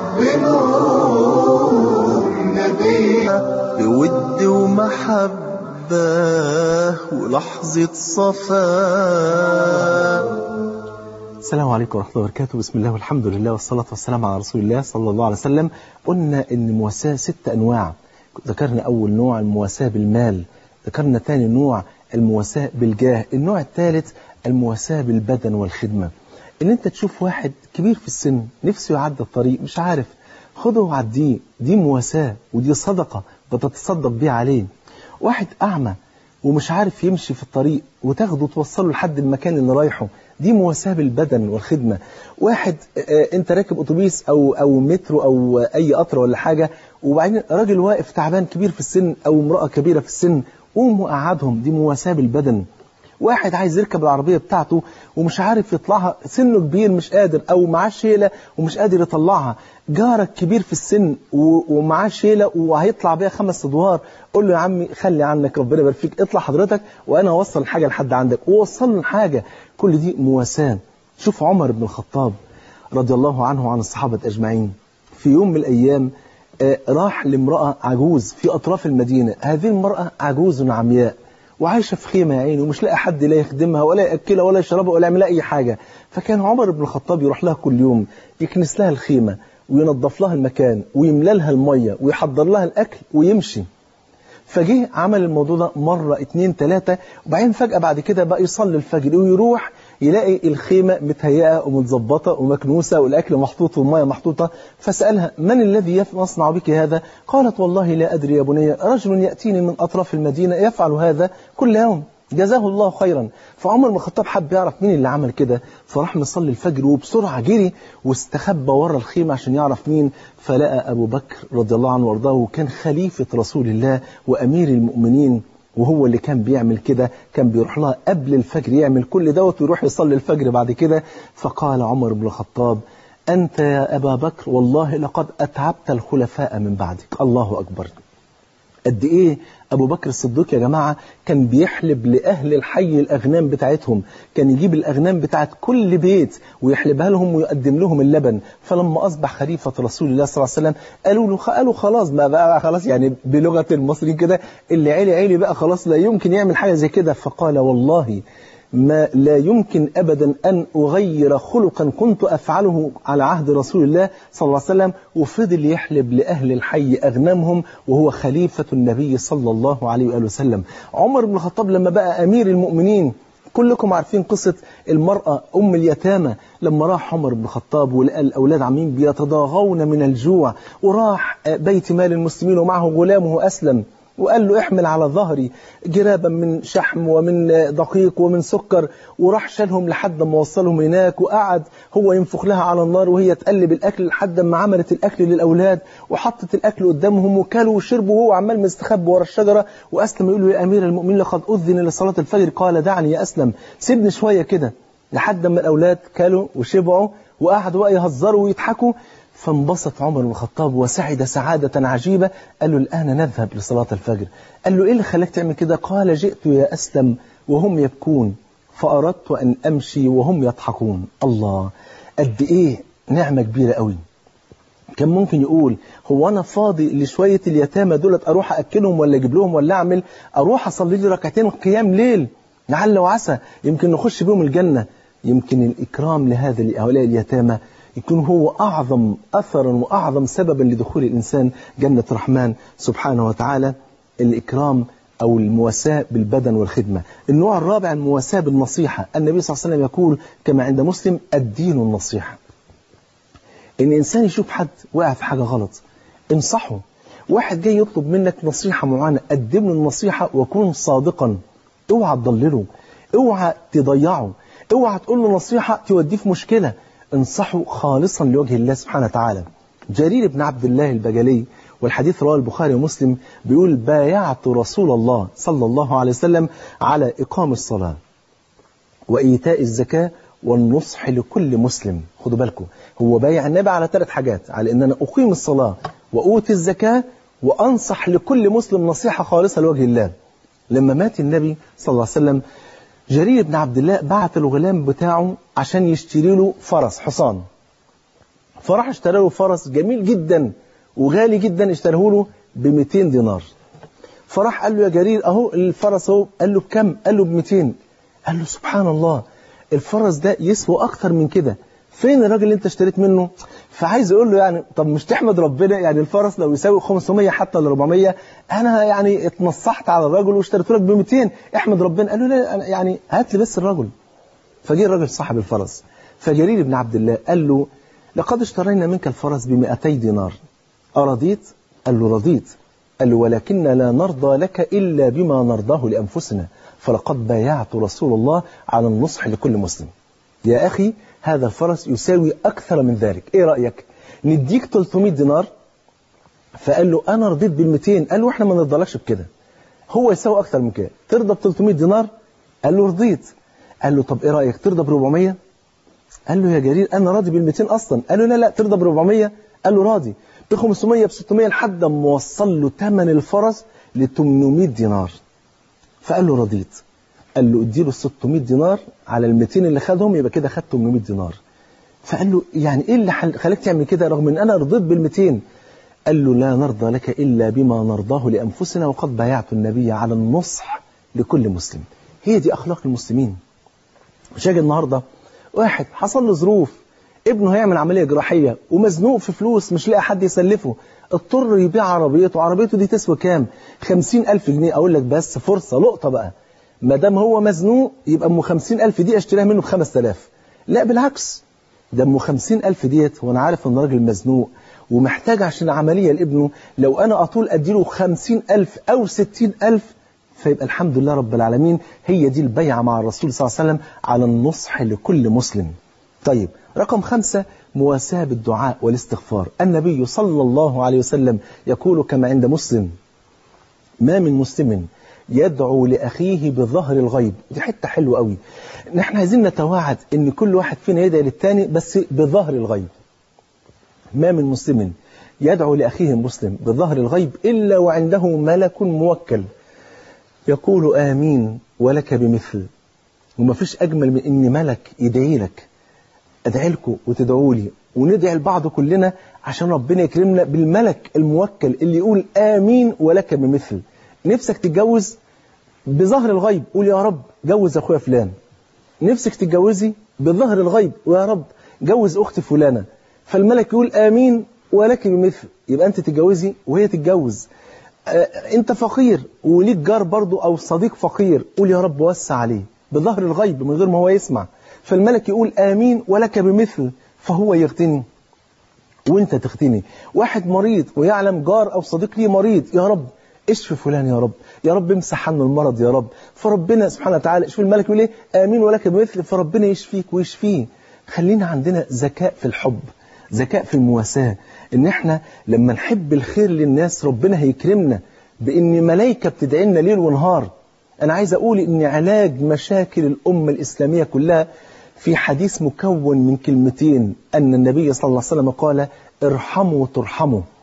بنور نبينا بود ومحبة ولحظة صفاء السلام عليكم ورحمة الله وبركاته بسم الله والحمد لله والصلاة والسلام على رسول الله صلى الله عليه وسلم قلنا ان المواساة ست أنواع ذكرنا أول نوع المواساة بالمال ذكرنا ثاني نوع المواساة بالجاه النوع الثالث المواساة بالبدن والخدمة ان انت تشوف واحد كبير في السن نفسه يعدي الطريق مش عارف خده وعديه دي مواساة ودي صدقة بتتصدق بيه عليه واحد أعمى ومش عارف يمشي في الطريق وتاخده توصله لحد المكان اللي رايحه دي مواساة بالبدن والخدمة واحد آه، انت راكب اتوبيس او او مترو او اي قطر ولا حاجة وبعدين راجل واقف تعبان كبير في السن او امرأة كبيرة في السن قوم وقعدهم دي مواساة بالبدن واحد عايز يركب العربية بتاعته ومش عارف يطلعها سنه كبير مش قادر او معاه شيلة ومش قادر يطلعها جارك كبير في السن و- ومعاه شيلة وهيطلع بيها خمس ادوار قول له يا عمي خلي عنك ربنا يبارك فيك اطلع حضرتك وانا اوصل الحاجة لحد عندك ووصل له الحاجة كل دي مواساة شوف عمر بن الخطاب رضي الله عنه وعن الصحابة أجمعين في يوم من الأيام آه، راح لامرأة عجوز في أطراف المدينة هذه المرأة عجوز عمياء وعايشة في خيمة يا عيني ومش لاقي حد لا يخدمها ولا يأكلها ولا يشربها ولا يعمل لها أي حاجة فكان عمر بن الخطاب يروح لها كل يوم يكنس لها الخيمة وينظف لها المكان ويملى لها المية ويحضر لها الأكل ويمشي فجه عمل الموضوع ده مرة اتنين تلاتة وبعدين فجأة بعد كده بقى يصلي الفجر ويروح يلاقي الخيمة متهيئة ومتظبطة ومكنوسة والأكل محطوط والمية محطوطة فسألها من الذي يف- يصنع بك هذا قالت والله لا أدري يا بني رجل يأتيني من أطراف المدينة يفعل هذا كل يوم جزاه الله خيرا فعمر بن الخطاب حب يعرف مين اللي عمل كده فراح مصلي الفجر وبسرعة جري واستخبى ورا الخيمة عشان يعرف مين فلقى أبو بكر رضي الله عنه وارضاه وكان خليفة رسول الله وأمير المؤمنين وهو اللي كان بيعمل كده كان بيروح لها قبل الفجر يعمل كل دوت ويروح يصلي الفجر بعد كده فقال عمر بن الخطاب أنت يا أبا بكر والله لقد أتعبت الخلفاء من بعدك الله أكبر قد ايه ابو بكر الصديق يا جماعه كان بيحلب لاهل الحي الاغنام بتاعتهم كان يجيب الاغنام بتاعت كل بيت ويحلبها لهم ويقدم لهم اللبن فلما اصبح خليفه رسول الله صلى الله عليه وسلم قالوا له قالوا خلاص ما بقى خلاص يعني بلغه المصريين كده اللي عيلي عيلي بقى خلاص لا يمكن يعمل حاجه زي كده فقال والله ما لا يمكن أبدا أن أغير خلقا كنت أفعله على عهد رسول الله صلى الله عليه وسلم وفضل يحلب لأهل الحي أغنامهم وهو خليفة النبي صلى الله عليه وآله وسلم عمر بن الخطاب لما بقى أمير المؤمنين كلكم عارفين قصة المرأة أم اليتامى لما راح عمر بن الخطاب ولقى الأولاد عاملين بيتضاغون من الجوع وراح بيت مال المسلمين ومعه غلامه أسلم وقال له احمل على ظهري جرابا من شحم ومن دقيق ومن سكر وراح شالهم لحد ما وصلهم هناك وقعد هو ينفخ لها على النار وهي تقلب الاكل لحد ما عملت الاكل للاولاد وحطت الاكل قدامهم وكلوا وشربوا وهو عمال مستخبي ورا الشجره واسلم يقول له يا امير المؤمنين لقد اذن لصلاه الفجر قال دعني يا اسلم سيبني شويه كده لحد ما الاولاد كلوا وشبعوا وقعدوا بقى يهزروا ويضحكوا فانبسط عمر بن الخطاب وسعد سعادة عجيبة قال له الآن نذهب لصلاة الفجر قال له إيه اللي خلاك تعمل كده قال جئت يا أسلم وهم يبكون فأردت أن أمشي وهم يضحكون الله قد إيه نعمة كبيرة قوي كان ممكن يقول هو انا فاضي لشويه اليتامى دولت اروح اكلهم ولا اجيب لهم ولا اعمل اروح اصلي لي ركعتين قيام ليل لعل وعسى يمكن نخش بهم الجنه يمكن الاكرام لهذا هؤلاء اليتامى يكون هو اعظم اثرا واعظم سببا لدخول الانسان جنه الرحمن سبحانه وتعالى الاكرام أو المواساة بالبدن والخدمة النوع الرابع المواساة بالنصيحة النبي صلى الله عليه وسلم يقول كما عند مسلم الدين النصيحة إن إنسان يشوف حد وقع في حاجة غلط انصحه واحد جاي يطلب منك نصيحة معينة قدم له النصيحة وكن صادقا اوعى تضلله اوعى تضيعه اوعى تقول له نصيحة توديه في مشكلة انصحه خالصا لوجه الله سبحانه وتعالى جرير بن عبد الله البجلي والحديث رواه البخاري ومسلم بيقول بايعت رسول الله صلى الله عليه وسلم على إقام الصلاة وإيتاء الزكاة والنصح لكل مسلم خدوا بالكم هو بايع النبي على ثلاث حاجات على أن أنا أقيم الصلاة وأوتي الزكاة وأنصح لكل مسلم نصيحة خالصة لوجه الله لما مات النبي صلى الله عليه وسلم جرير بن عبد الله بعت الغلام بتاعه عشان يشتري له فرس حصان فراح اشترى له فرس جميل جدا وغالي جدا اشتريه له ب 200 دينار فراح قال له يا جرير اهو الفرس اهو قال له بكم قال له ب 200 قال له سبحان الله الفرس ده يسوى اكتر من كده فين الراجل اللي انت اشتريت منه فعايز يقول له يعني طب مش تحمد ربنا يعني الفرس لو يساوي 500 حتى ولا 400 انا يعني اتنصحت على الراجل واشتريته لك ب 200 احمد ربنا قال له لا يعني هات لي بس الرجل فجه الراجل صاحب الفرس فجرير بن عبد الله قال له لقد اشترينا منك الفرس ب 200 دينار أرضيت؟ قال له رضيت قال له ولكن لا نرضى لك إلا بما نرضاه لأنفسنا فلقد بايعت رسول الله على النصح لكل مسلم يا أخي هذا الفرس يساوي أكثر من ذلك إيه رأيك نديك 300 دينار فقال له أنا رضيت بال 200 قال له إحنا ما نرضالكش بكده هو يساوي أكثر من كده ترضى ب 300 دينار قال له رضيت قال له طب إيه رأيك ترضى ب 400 قال له يا جرير أنا راضي بال 200 أصلا قال له لا لا ترضى ب 400 قال له راضي ب 500 ب 600 لحد ما وصل له ثمن الفرس ل 800 دينار فقال له رضيت قال له اديله 600 دينار على ال 200 اللي خدهم يبقى كده خد 800 دينار فقال له يعني ايه اللي خلاك تعمل كده رغم ان انا رضيت بال 200 قال له لا نرضى لك الا بما نرضاه لانفسنا وقد بايعت النبي على النصح لكل مسلم هي دي اخلاق المسلمين مش هاجي النهارده واحد حصل له ظروف ابنه هيعمل عملية جراحية ومزنوق في فلوس مش لاقي حد يسلفه اضطر يبيع عربيته عربيته دي تسوى كام خمسين ألف جنيه أقول لك بس فرصة لقطة بقى ما دام هو مزنوق يبقى أم خمسين ألف دي أشتريها منه بخمس تلاف لا بالعكس ده أم خمسين ألف ديت وأنا عارف إن راجل مزنوق ومحتاج عشان عملية لابنه لو أنا أطول أديله خمسين ألف أو ستين ألف فيبقى الحمد لله رب العالمين هي دي البيعة مع الرسول صلى الله عليه وسلم على النصح لكل مسلم طيب رقم خمسة مواساة بالدعاء والاستغفار النبي صلى الله عليه وسلم يقول كما عند مسلم ما من مسلم يدعو لأخيه بظهر الغيب دي حتة حلوة قوي نحن عايزين نتواعد ان كل واحد فينا يدعي للتاني بس بظهر الغيب ما من مسلم يدعو لأخيه المسلم بظهر الغيب إلا وعنده ملك موكل يقول آمين ولك بمثل وما فيش أجمل من إن ملك يدعي لك أدعي لكم وتدعوا لي وندعي لبعض كلنا عشان ربنا يكرمنا بالملك الموكل اللي يقول آمين ولك بمثل نفسك تتجوز بظهر الغيب قول يا رب جوز أخويا فلان نفسك تتجوزي بظهر الغيب ويا رب جوز أختي فلانة فالملك يقول آمين ولك بمثل يبقى أنت تتجوزي وهي تتجوز أنت فقير وليك جار برضو أو صديق فقير قول يا رب وسع عليه بظهر الغيب من غير ما هو يسمع فالملك يقول آمين ولك بمثل فهو يغتني وانت تغتني واحد مريض ويعلم جار أو صديق ليه مريض يا رب اشفي فلان يا رب يا رب امسح عنه المرض يا رب فربنا سبحانه وتعالى شوف الملك يقول ايه آمين ولك بمثل فربنا يشفيك ويشفيه خلينا عندنا ذكاء في الحب ذكاء في المواساة ان احنا لما نحب الخير للناس ربنا هيكرمنا بان ملائكة بتدعي لنا ليل ونهار انا عايز اقول ان علاج مشاكل الامة الاسلامية كلها في حديث مكون من كلمتين ان النبي صلى الله عليه وسلم قال ارحموا ترحموا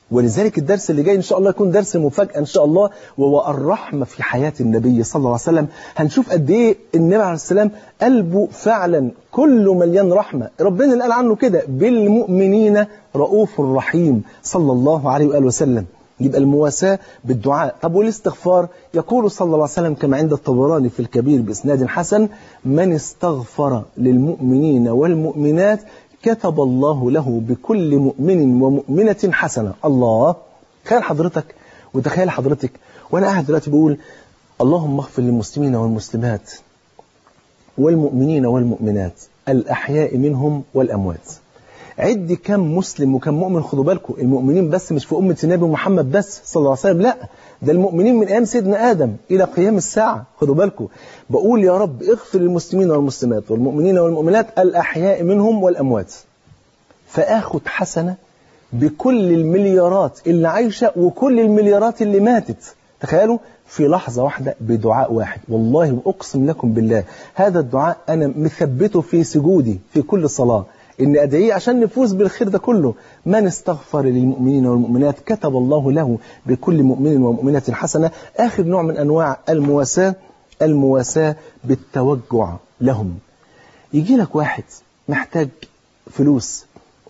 ولذلك الدرس اللي جاي إن شاء الله يكون درس مفاجأة إن شاء الله وهو الرحمة في حياة النبي صلى الله عليه وسلم هنشوف قد إيه النبي عليه السلام قلبه فعلا كله مليان رحمة ربنا اللي قال عنه كده بالمؤمنين رؤوف رحيم صلى الله عليه وآله وسلم يبقى المواساة بالدعاء طب والاستغفار يقول صلى الله عليه وسلم كما عند الطبراني في الكبير بإسناد حسن من استغفر للمؤمنين والمؤمنات كتب الله له بكل مؤمن ومؤمنة حسنة الله تخيل حضرتك وتخيل حضرتك وأنا قاعد دلوقتي بقول اللهم اغفر للمسلمين والمسلمات والمؤمنين والمؤمنات الأحياء منهم والأموات عد كم مسلم وكم مؤمن خدوا بالكم المؤمنين بس مش في أمة النبي محمد بس صلى الله عليه وسلم لا ده المؤمنين من أيام سيدنا آدم إلى قيام الساعة خدوا بالكم بقول يا رب اغفر للمسلمين والمسلمات والمؤمنين والمؤمنات الأحياء منهم والأموات فآخد حسنة بكل المليارات اللي عايشة وكل المليارات اللي ماتت تخيلوا في لحظة واحدة بدعاء واحد والله أقسم لكم بالله هذا الدعاء أنا مثبته في سجودي في كل صلاة إن أدعيه عشان نفوز بالخير ده كله من استغفر للمؤمنين والمؤمنات كتب الله له بكل مؤمن ومؤمنة حسنة آخر نوع من أنواع المواساة المواساة بالتوجع لهم يجي لك واحد محتاج فلوس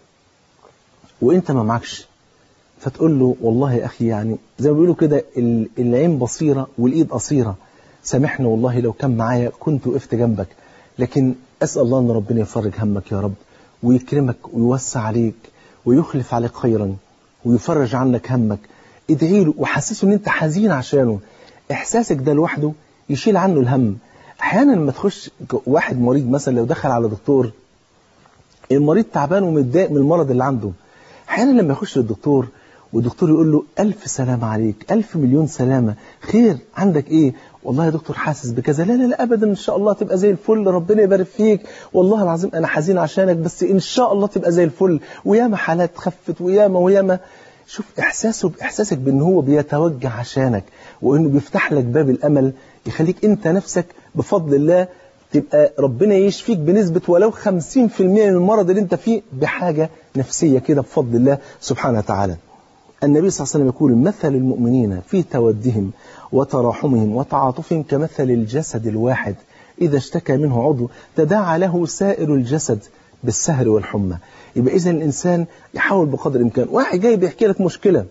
وانت ما معكش فتقول له والله يا أخي يعني زي ما بيقولوا كده العين بصيرة والإيد قصيرة سامحنا والله لو كان معايا كنت وقفت جنبك لكن أسأل الله أن ربنا يفرج همك يا رب ويكرمك ويوسع عليك ويخلف عليك خيرا ويفرج عنك همك ادعي له وحسسه ان انت حزين عشانه احساسك ده لوحده يشيل عنه الهم احيانا لما تخش واحد مريض مثلا لو دخل على دكتور المريض تعبان ومتضايق من المرض اللي عنده احيانا لما يخش للدكتور والدكتور يقول له ألف سلامة عليك ألف مليون سلامة خير عندك إيه والله يا دكتور حاسس بكذا لا لا لا أبدا إن شاء الله تبقى زي الفل ربنا يبارك فيك والله العظيم أنا حزين عشانك بس إن شاء الله تبقى زي الفل وياما حالات خفت وياما وياما شوف إحساسه بإحساسك بأن هو بيتوجه عشانك وإنه بيفتح لك باب الأمل يخليك أنت نفسك بفضل الله تبقى ربنا يشفيك بنسبة ولو 50% من المرض اللي انت فيه بحاجة نفسية كده بفضل الله سبحانه وتعالى النبي صلى الله عليه وسلم يقول مثل المؤمنين في تودهم وتراحمهم وتعاطفهم كمثل الجسد الواحد إذا اشتكى منه عضو تداعى له سائر الجسد بالسهر والحمى يبقى إذا الإنسان يحاول بقدر الإمكان واحد جاي بيحكي لك مشكلة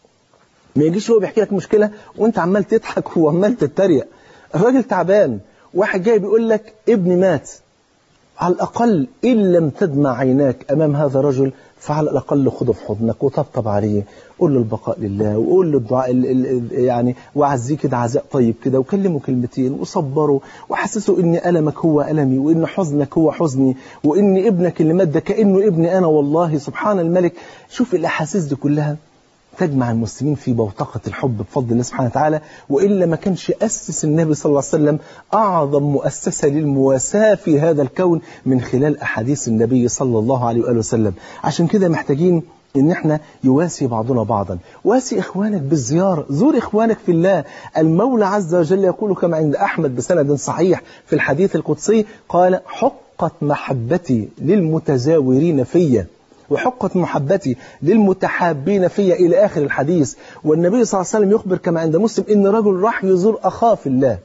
ما يجيش هو بيحكي لك مشكلة وانت عمال تضحك وعمال تتريق الراجل تعبان واحد جاي بيقول لك ابني مات على الأقل إن لم تدمع عيناك أمام هذا الرجل فعلى الأقل خده في حضنك وطبطب عليه قول له البقاء لله وقول له الدعاء ال ال يعني وعزيه كده عزاء طيب كده وكلمه كلمتين وصبره وحسسه إن ألمك هو ألمي وإن حزنك هو حزني وإن ابنك اللي مات ده كأنه ابني أنا والله سبحان الملك شوف الأحاسيس دي كلها تجمع المسلمين في بوتقة الحب بفضل الله سبحانه وتعالى وإلا ما كانش أسس النبي صلى الله عليه وسلم أعظم مؤسسة للمواساة في هذا الكون من خلال أحاديث النبي صلى الله عليه وآله وسلم عشان كده محتاجين ان احنا يواسي بعضنا بعضا واسي اخوانك بالزيارة زور اخوانك في الله المولى عز وجل يقول كما عند احمد بسند صحيح في الحديث القدسي قال حقت محبتي للمتزاورين فيا وحقت محبتي للمتحابين فيا إلى آخر الحديث والنبي صلى الله عليه وسلم يخبر كما عند مسلم إن رجل راح يزور أخاه في الله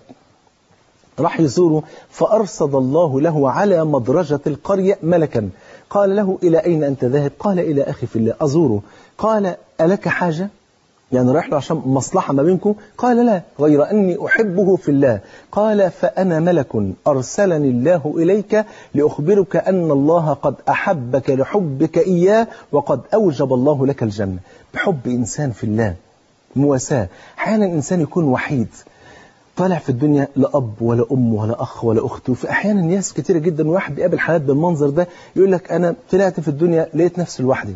راح يزوره فأرصد الله له على مدرجة القرية ملكا قال له إلى أين أنت ذاهب قال إلى أخي في الله أزوره قال ألك حاجة يعني رايح له عشان مصلحة ما بينكم قال لا غير أني أحبه في الله قال فأنا ملك أرسلني الله إليك لأخبرك أن الله قد أحبك لحبك إياه وقد أوجب الله لك الجنة بحب إنسان في الله مواساة أحيانا الإنسان يكون وحيد طالع في الدنيا لا أب ولا أم ولا أخ ولا أخت وفي أحيانا ناس كتيرة جدا واحد بيقابل حالات بالمنظر ده يقول لك أنا طلعت في الدنيا لقيت نفسي لوحدي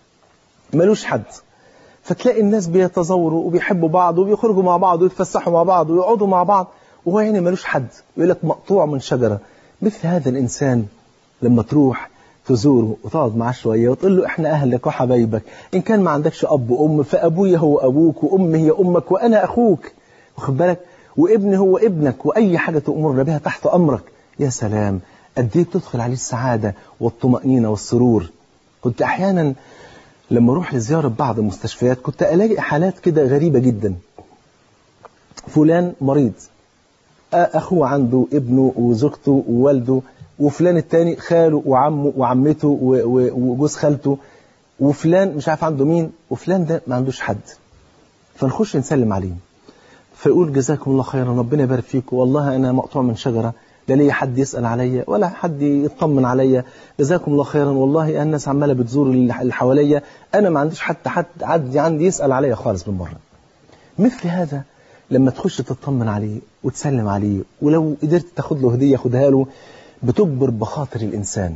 ملوش حد فتلاقي الناس بيتزوروا وبيحبوا بعض وبيخرجوا مع بعض ويتفسحوا مع بعض ويقعدوا مع بعض وهو يعني ملوش حد يقول لك مقطوع من شجرة مثل هذا الإنسان لما تروح تزوره وتقعد معاه شوية وتقول له احنا أهلك وحبايبك إن كان ما عندكش أب وأم فأبويا هو أبوك وأمي هي أمك وأنا أخوك واخد بالك وابني هو ابنك وأي حاجة تأمرنا بها تحت أمرك يا سلام قد ايه بتدخل عليه السعادة والطمأنينة والسرور كنت أحيانا لما اروح لزيارة بعض المستشفيات كنت الاقي حالات كده غريبة جدا فلان مريض اخوه عنده ابنه وزوجته ووالده وفلان التاني خاله وعمه وعمته وجوز خالته وفلان مش عارف عنده مين وفلان ده ما عندوش حد فنخش نسلم عليه فيقول جزاكم الله خيرا ربنا يبارك فيكم والله انا مقطوع من شجره لا ليا حد يسال عليا ولا حد يطمن عليا جزاكم الله خيرا والله الناس عماله بتزور اللي حواليا انا ما عنديش حتى حد عندي عندي يسال عليا خالص بالمره مثل هذا لما تخش تطمن عليه وتسلم عليه ولو قدرت تاخد له هديه خدها له بتجبر بخاطر الانسان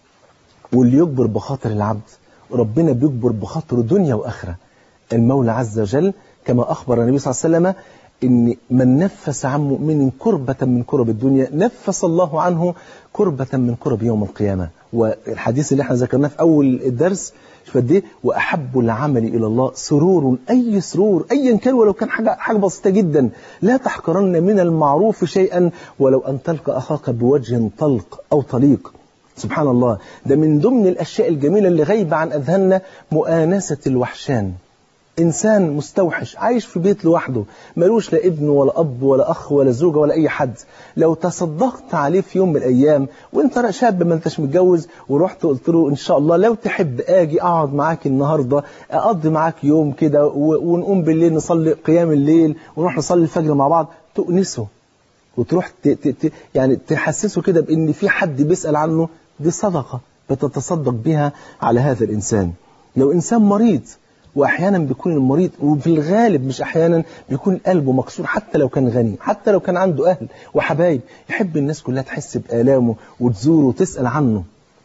واللي يجبر بخاطر العبد ربنا بيجبر بخاطره دنيا واخره المولى عز وجل كما اخبر النبي صلى الله عليه وسلم ان من نفس عن مؤمن كربة من كرب الدنيا نفس الله عنه كربة من كرب يوم القيامة والحديث اللي احنا ذكرناه في اول الدرس شوف قد ايه واحب العمل الى الله سرور اي سرور ايا كان ولو كان حاجه حاجه بسيطه جدا لا تحقرن من المعروف شيئا ولو ان تلقى اخاك بوجه طلق او طليق سبحان الله ده من ضمن الاشياء الجميله اللي غايبه عن اذهاننا مؤانسه الوحشان إنسان مستوحش عايش في بيت لوحده ملوش لا ابن ولا أب ولا أخ ولا زوجة ولا أي حد لو تصدقت عليه في يوم من الأيام وانت شاب ما انتش متجوز ورحت قلت له إن شاء الله لو تحب آجي أقعد معاك النهاردة أقضي معاك يوم كده ونقوم بالليل نصلي قيام الليل ونروح نصلي الفجر مع بعض تؤنسه وتروح ت ت يعني تحسسه كده بأن في حد بيسأل عنه دي صدقة بتتصدق بها على هذا الإنسان لو إنسان مريض واحيانا بيكون المريض وفي الغالب مش احيانا بيكون قلبه مكسور حتى لو كان غني حتى لو كان عنده اهل وحبايب يحب الناس كلها تحس بالامه وتزوره وتسال عنه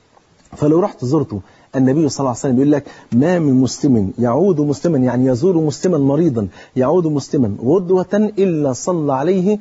فلو رحت زرته النبي صلى الله عليه وسلم يقول لك ما من مسلم يعود مسلما يعني يزور مسلما مريضا يعود مسلما غدوة إلا صلى عليه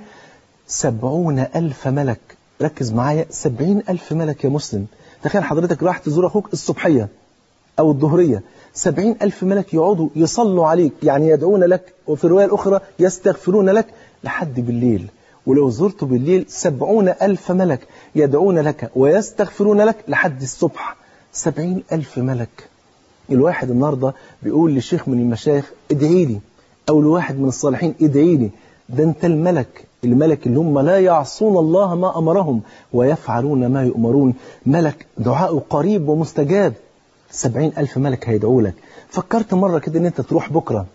سبعون ألف ملك ركز معايا سبعين ألف ملك يا مسلم تخيل حضرتك راح تزور أخوك الصبحية أو الظهرية سبعين ألف ملك يقعدوا يصلوا عليك يعني يدعون لك وفي الرواية الأخرى يستغفرون لك لحد بالليل ولو زرت بالليل سبعون ألف ملك يدعون لك ويستغفرون لك لحد الصبح سبعين ألف ملك الواحد النهاردة بيقول لشيخ من المشايخ ادعي لي أو لواحد من الصالحين ادعي لي ده انت الملك الملك اللي هم لا يعصون الله ما أمرهم ويفعلون ما يؤمرون ملك دعاء قريب ومستجاب سبعين ألف ملك هيدعوا لك فكرت مرة كده ان انت تروح بكرة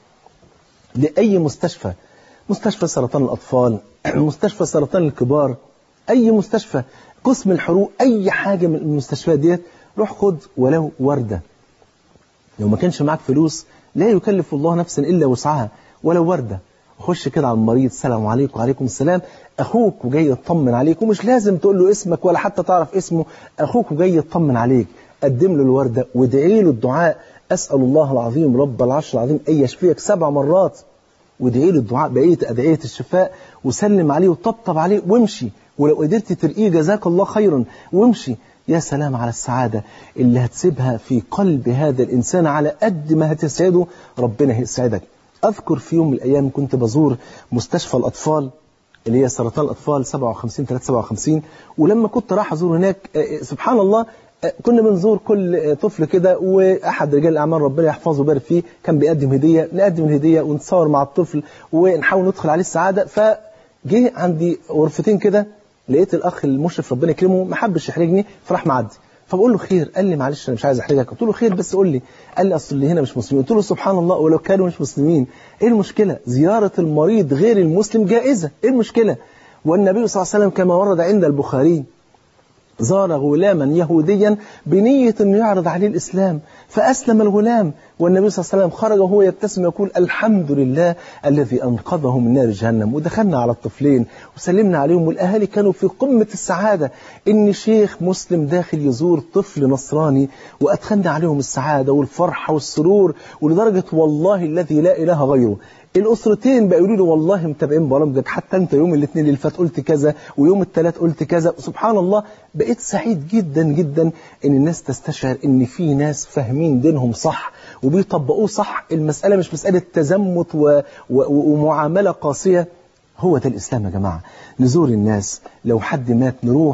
لأي مستشفى مستشفى سرطان الأطفال مستشفى سرطان الكبار أي مستشفى قسم الحروق أي حاجة من المستشفيات ديت روح خد ولو وردة لو ما كانش معاك فلوس لا يكلف الله نفسا إلا وسعها ولو وردة خش كده على المريض السلام عليكم وعليكم السلام أخوك وجاي يطمن عليك ومش لازم تقول له اسمك ولا حتى تعرف اسمه أخوك وجاي يطمن عليك قدم له الوردة وادعي له الدعاء أسأل الله العظيم رب العرش العظيم أن يشفيك سبع مرات وادعي له الدعاء بقية أدعية الشفاء وسلم عليه وطبطب عليه وامشي ولو قدرت ترقيه جزاك الله خيرا وامشي يا سلام على السعادة اللي هتسيبها في قلب هذا الإنسان على قد ما هتسعده ربنا هيسعدك أذكر في يوم من الأيام كنت بزور مستشفى الأطفال اللي هي سرطان الأطفال 57 357 ولما كنت راح أزور هناك سبحان الله كنا بنزور كل طفل كده واحد رجال الاعمال ربنا يحفظه ويبارك فيه كان بيقدم هديه نقدم الهديه ونتصور مع الطفل ونحاول ندخل عليه السعاده فجه عندي غرفتين كده لقيت الاخ المشرف ربنا يكرمه ما حبش يحرجني فراح معدي فبقول له خير قال لي معلش انا مش عايز احرجك قلت له خير بس قول لي قال لي اصل اللي هنا مش مسلمين قلت له سبحان الله ولو كانوا مش مسلمين ايه المشكله زياره المريض غير المسلم جائزه ايه المشكله والنبي صلى الله عليه وسلم كما ورد عند البخاري زار غلاما يهوديا بنية أن يعرض عليه الإسلام فأسلم الغلام والنبي صلى الله عليه وسلم خرج وهو يبتسم يقول الحمد لله الذي أنقذه من نار جهنم ودخلنا على الطفلين وسلمنا عليهم والأهالي كانوا في قمة السعادة إن شيخ مسلم داخل يزور طفل نصراني وأدخلنا عليهم السعادة والفرحة والسرور ولدرجة والله الذي لا إله غيره الأسرتين بقى يقولوا لي والله متابعين برامجك حتى أنت يوم الاثنين اللي فات قلت كذا ويوم الثلاث قلت كذا سبحان الله بقيت سعيد جدا جدا إن الناس تستشعر إن في ناس فاهمين دينهم صح وبيطبقوه صح المسألة مش مسألة تزمت و... و... ومعاملة قاسية هو ده الإسلام يا جماعة نزور الناس لو حد مات نروح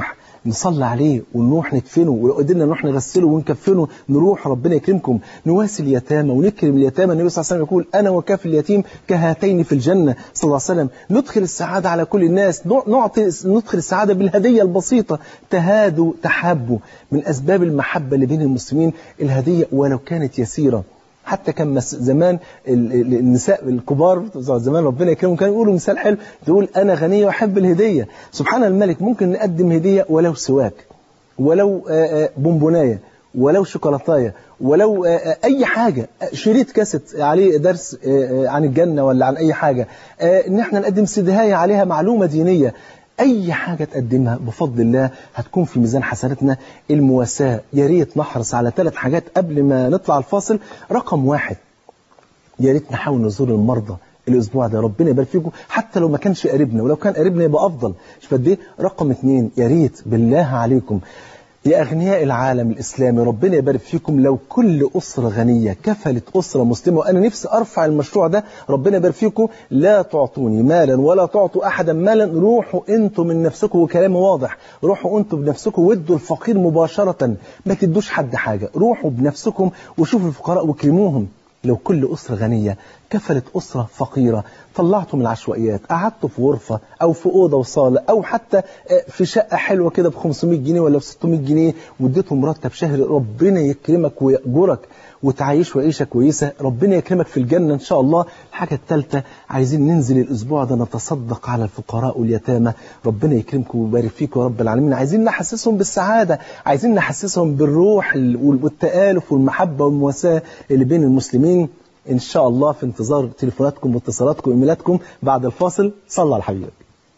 نصلي عليه ونروح ندفنه ولو قدرنا نروح نغسله ونكفنه نروح ربنا يكرمكم نواسي اليتامى ونكرم اليتامى النبي صلى الله عليه وسلم يقول انا وكاف اليتيم كهاتين في الجنه صلى الله عليه وسلم ندخل السعاده على كل الناس نعطي ندخل السعاده بالهديه البسيطه تهادوا تحابوا من اسباب المحبه اللي بين المسلمين الهديه ولو كانت يسيره حتى كان مس زمان ال- ال- النساء الكبار بتوع زمان ربنا يكرمهم كانوا يقولوا مثال حلو تقول انا غنيه واحب الهديه سبحان الملك ممكن نقدم هديه ولو سواك ولو آه، آه، بونبونايه ولو شوكولاتايه ولو آه، آه، اي حاجه آه، شريط كاسيت عليه درس آه، آه، عن الجنه ولا عن اي حاجه آه، ان احنا نقدم سدهايه عليها معلومه دينيه اي حاجه تقدمها بفضل الله هتكون في ميزان حسناتنا المواساه يا ريت نحرص على ثلاث حاجات قبل ما نطلع الفاصل رقم واحد يا ريت نحاول نزور المرضى الاسبوع ده ربنا يبارك فيكم حتى لو ما كانش قريبنا ولو كان قريبنا يبقى افضل شوف قد ايه رقم اثنين يا ريت بالله عليكم يا اغنياء العالم الاسلامي ربنا يبارك فيكم لو كل اسره غنيه كفلت اسره مسلمه وانا نفسي ارفع المشروع ده ربنا يبارك فيكم لا تعطوني مالا ولا تعطوا احدا مالا روحوا انتم من نفسكم وكلام واضح روحوا انتم بنفسكم وادوا الفقير مباشره ما تدوش حد حاجه روحوا بنفسكم وشوفوا الفقراء واكرموهم لو كل أسرة غنية كفلت أسرة فقيرة طلعتوا من العشوائيات قعدتوا في غرفة أو في أوضة وصالة أو حتى آه، في شقة حلوة كده ب 500 جنيه ولا ب 600 جنيه واديتهم مرتب شهري ربنا يكرمك ويأجرك وتعيش وعيشة كويسة ربنا يكرمك في الجنة إن شاء الله الحاجة الثالثة عايزين ننزل الأسبوع ده نتصدق على الفقراء واليتامى ربنا يكرمكم ويبارك فيكم يا رب العالمين عايزين نحسسهم بالسعادة عايزين نحسسهم بالروح ال- والتآلف والمحبة والمواساة اللي بين المسلمين إن شاء الله في انتظار تليفوناتكم واتصالاتكم وإيميلاتكم بعد الفاصل صلى على حبيبك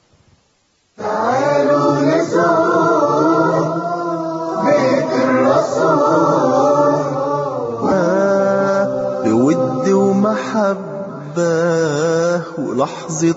تعالوا نزور بيت الرسول بود ومحبة ولحظة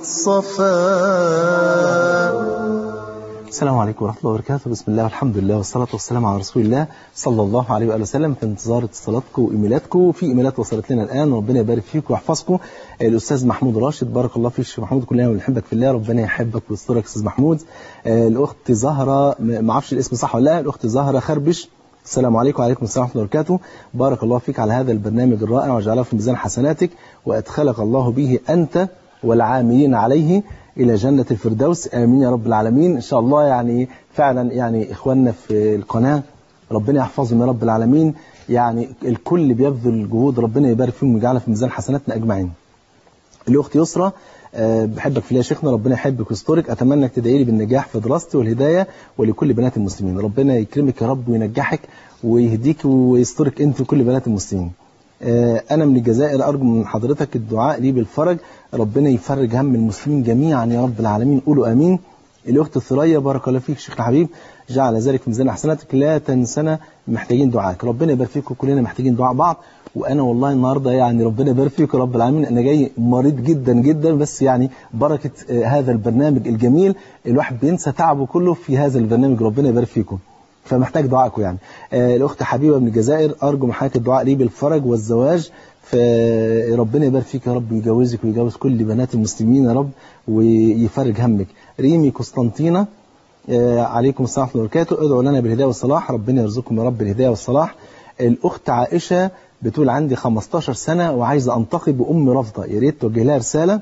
صفاء السلام عليكم ورحمة الله وبركاته بسم الله والحمد لله والصلاة والسلام على رسول الله صلى الله عليه وآله وسلم في انتظار اتصالاتكم وإيميلاتكم في إيميلات وصلت لنا الآن ربنا يبارك فيكم ويحفظكم الأستاذ محمود راشد بارك الله فيك شيخ محمود كلنا بنحبك في الله ربنا يحبك ويسترك أستاذ محمود آه، الأخت زهرة م- ما اعرفش الاسم صح ولا لا الأخت زهرة خربش السلام عليكم وعليكم السلام ورحمة الله وبركاته بارك الله فيك على هذا البرنامج الرائع وجعله في ميزان حسناتك وأدخلك الله به أنت والعاملين عليه إلى جنة الفردوس آمين يا رب العالمين إن شاء الله يعني فعلا يعني إخواننا في القناة ربنا يحفظهم يا رب العالمين يعني الكل بيبذل جهود ربنا يبارك فيهم ويجعلها في ميزان حسناتنا أجمعين الأخت يسرى آه، بحبك في الله يا شيخنا ربنا يحبك ويسترك أتمنى انك تدعي لي بالنجاح في دراستي والهداية ولكل بنات المسلمين ربنا يكرمك يا رب وينجحك ويهديك ويسترك أنت وكل بنات المسلمين آه، أنا من الجزائر أرجو من حضرتك الدعاء لي بالفرج ربنا يفرج هم المسلمين جميعا يا رب العالمين قولوا آمين الأخت الثريا بارك الله فيك شيخ الحبيب جعل ذلك في ميزان حسناتك لا تنسنا محتاجين دعائك ربنا يبارك فيك وكلنا محتاجين دعاء بعض وانا والله النهارده يعني ربنا يبارك فيك يا رب العالمين انا جاي مريض جدا جدا بس يعني بركه آه، هذا البرنامج الجميل الواحد بينسى تعبه كله في هذا البرنامج ربنا يبارك فيكم فمحتاج دعائكم يعني آه، الاخت حبيبه من الجزائر ارجو من حضرتك الدعاء لي بالفرج والزواج فربنا يبارك فيك يا رب ويجوزك ويجوز كل بنات المسلمين يا رب ويفرج همك ريمي قسطنطينة آه، عليكم السلام ورحمة الله وبركاته ادعوا لنا بالهداية والصلاح ربنا يرزقكم يا رب الهداية والصلاح الأخت عائشة بتقول عندي 15 سنة وعايزة أنتقي بأم رافضة يا ريت توجه لها رسالة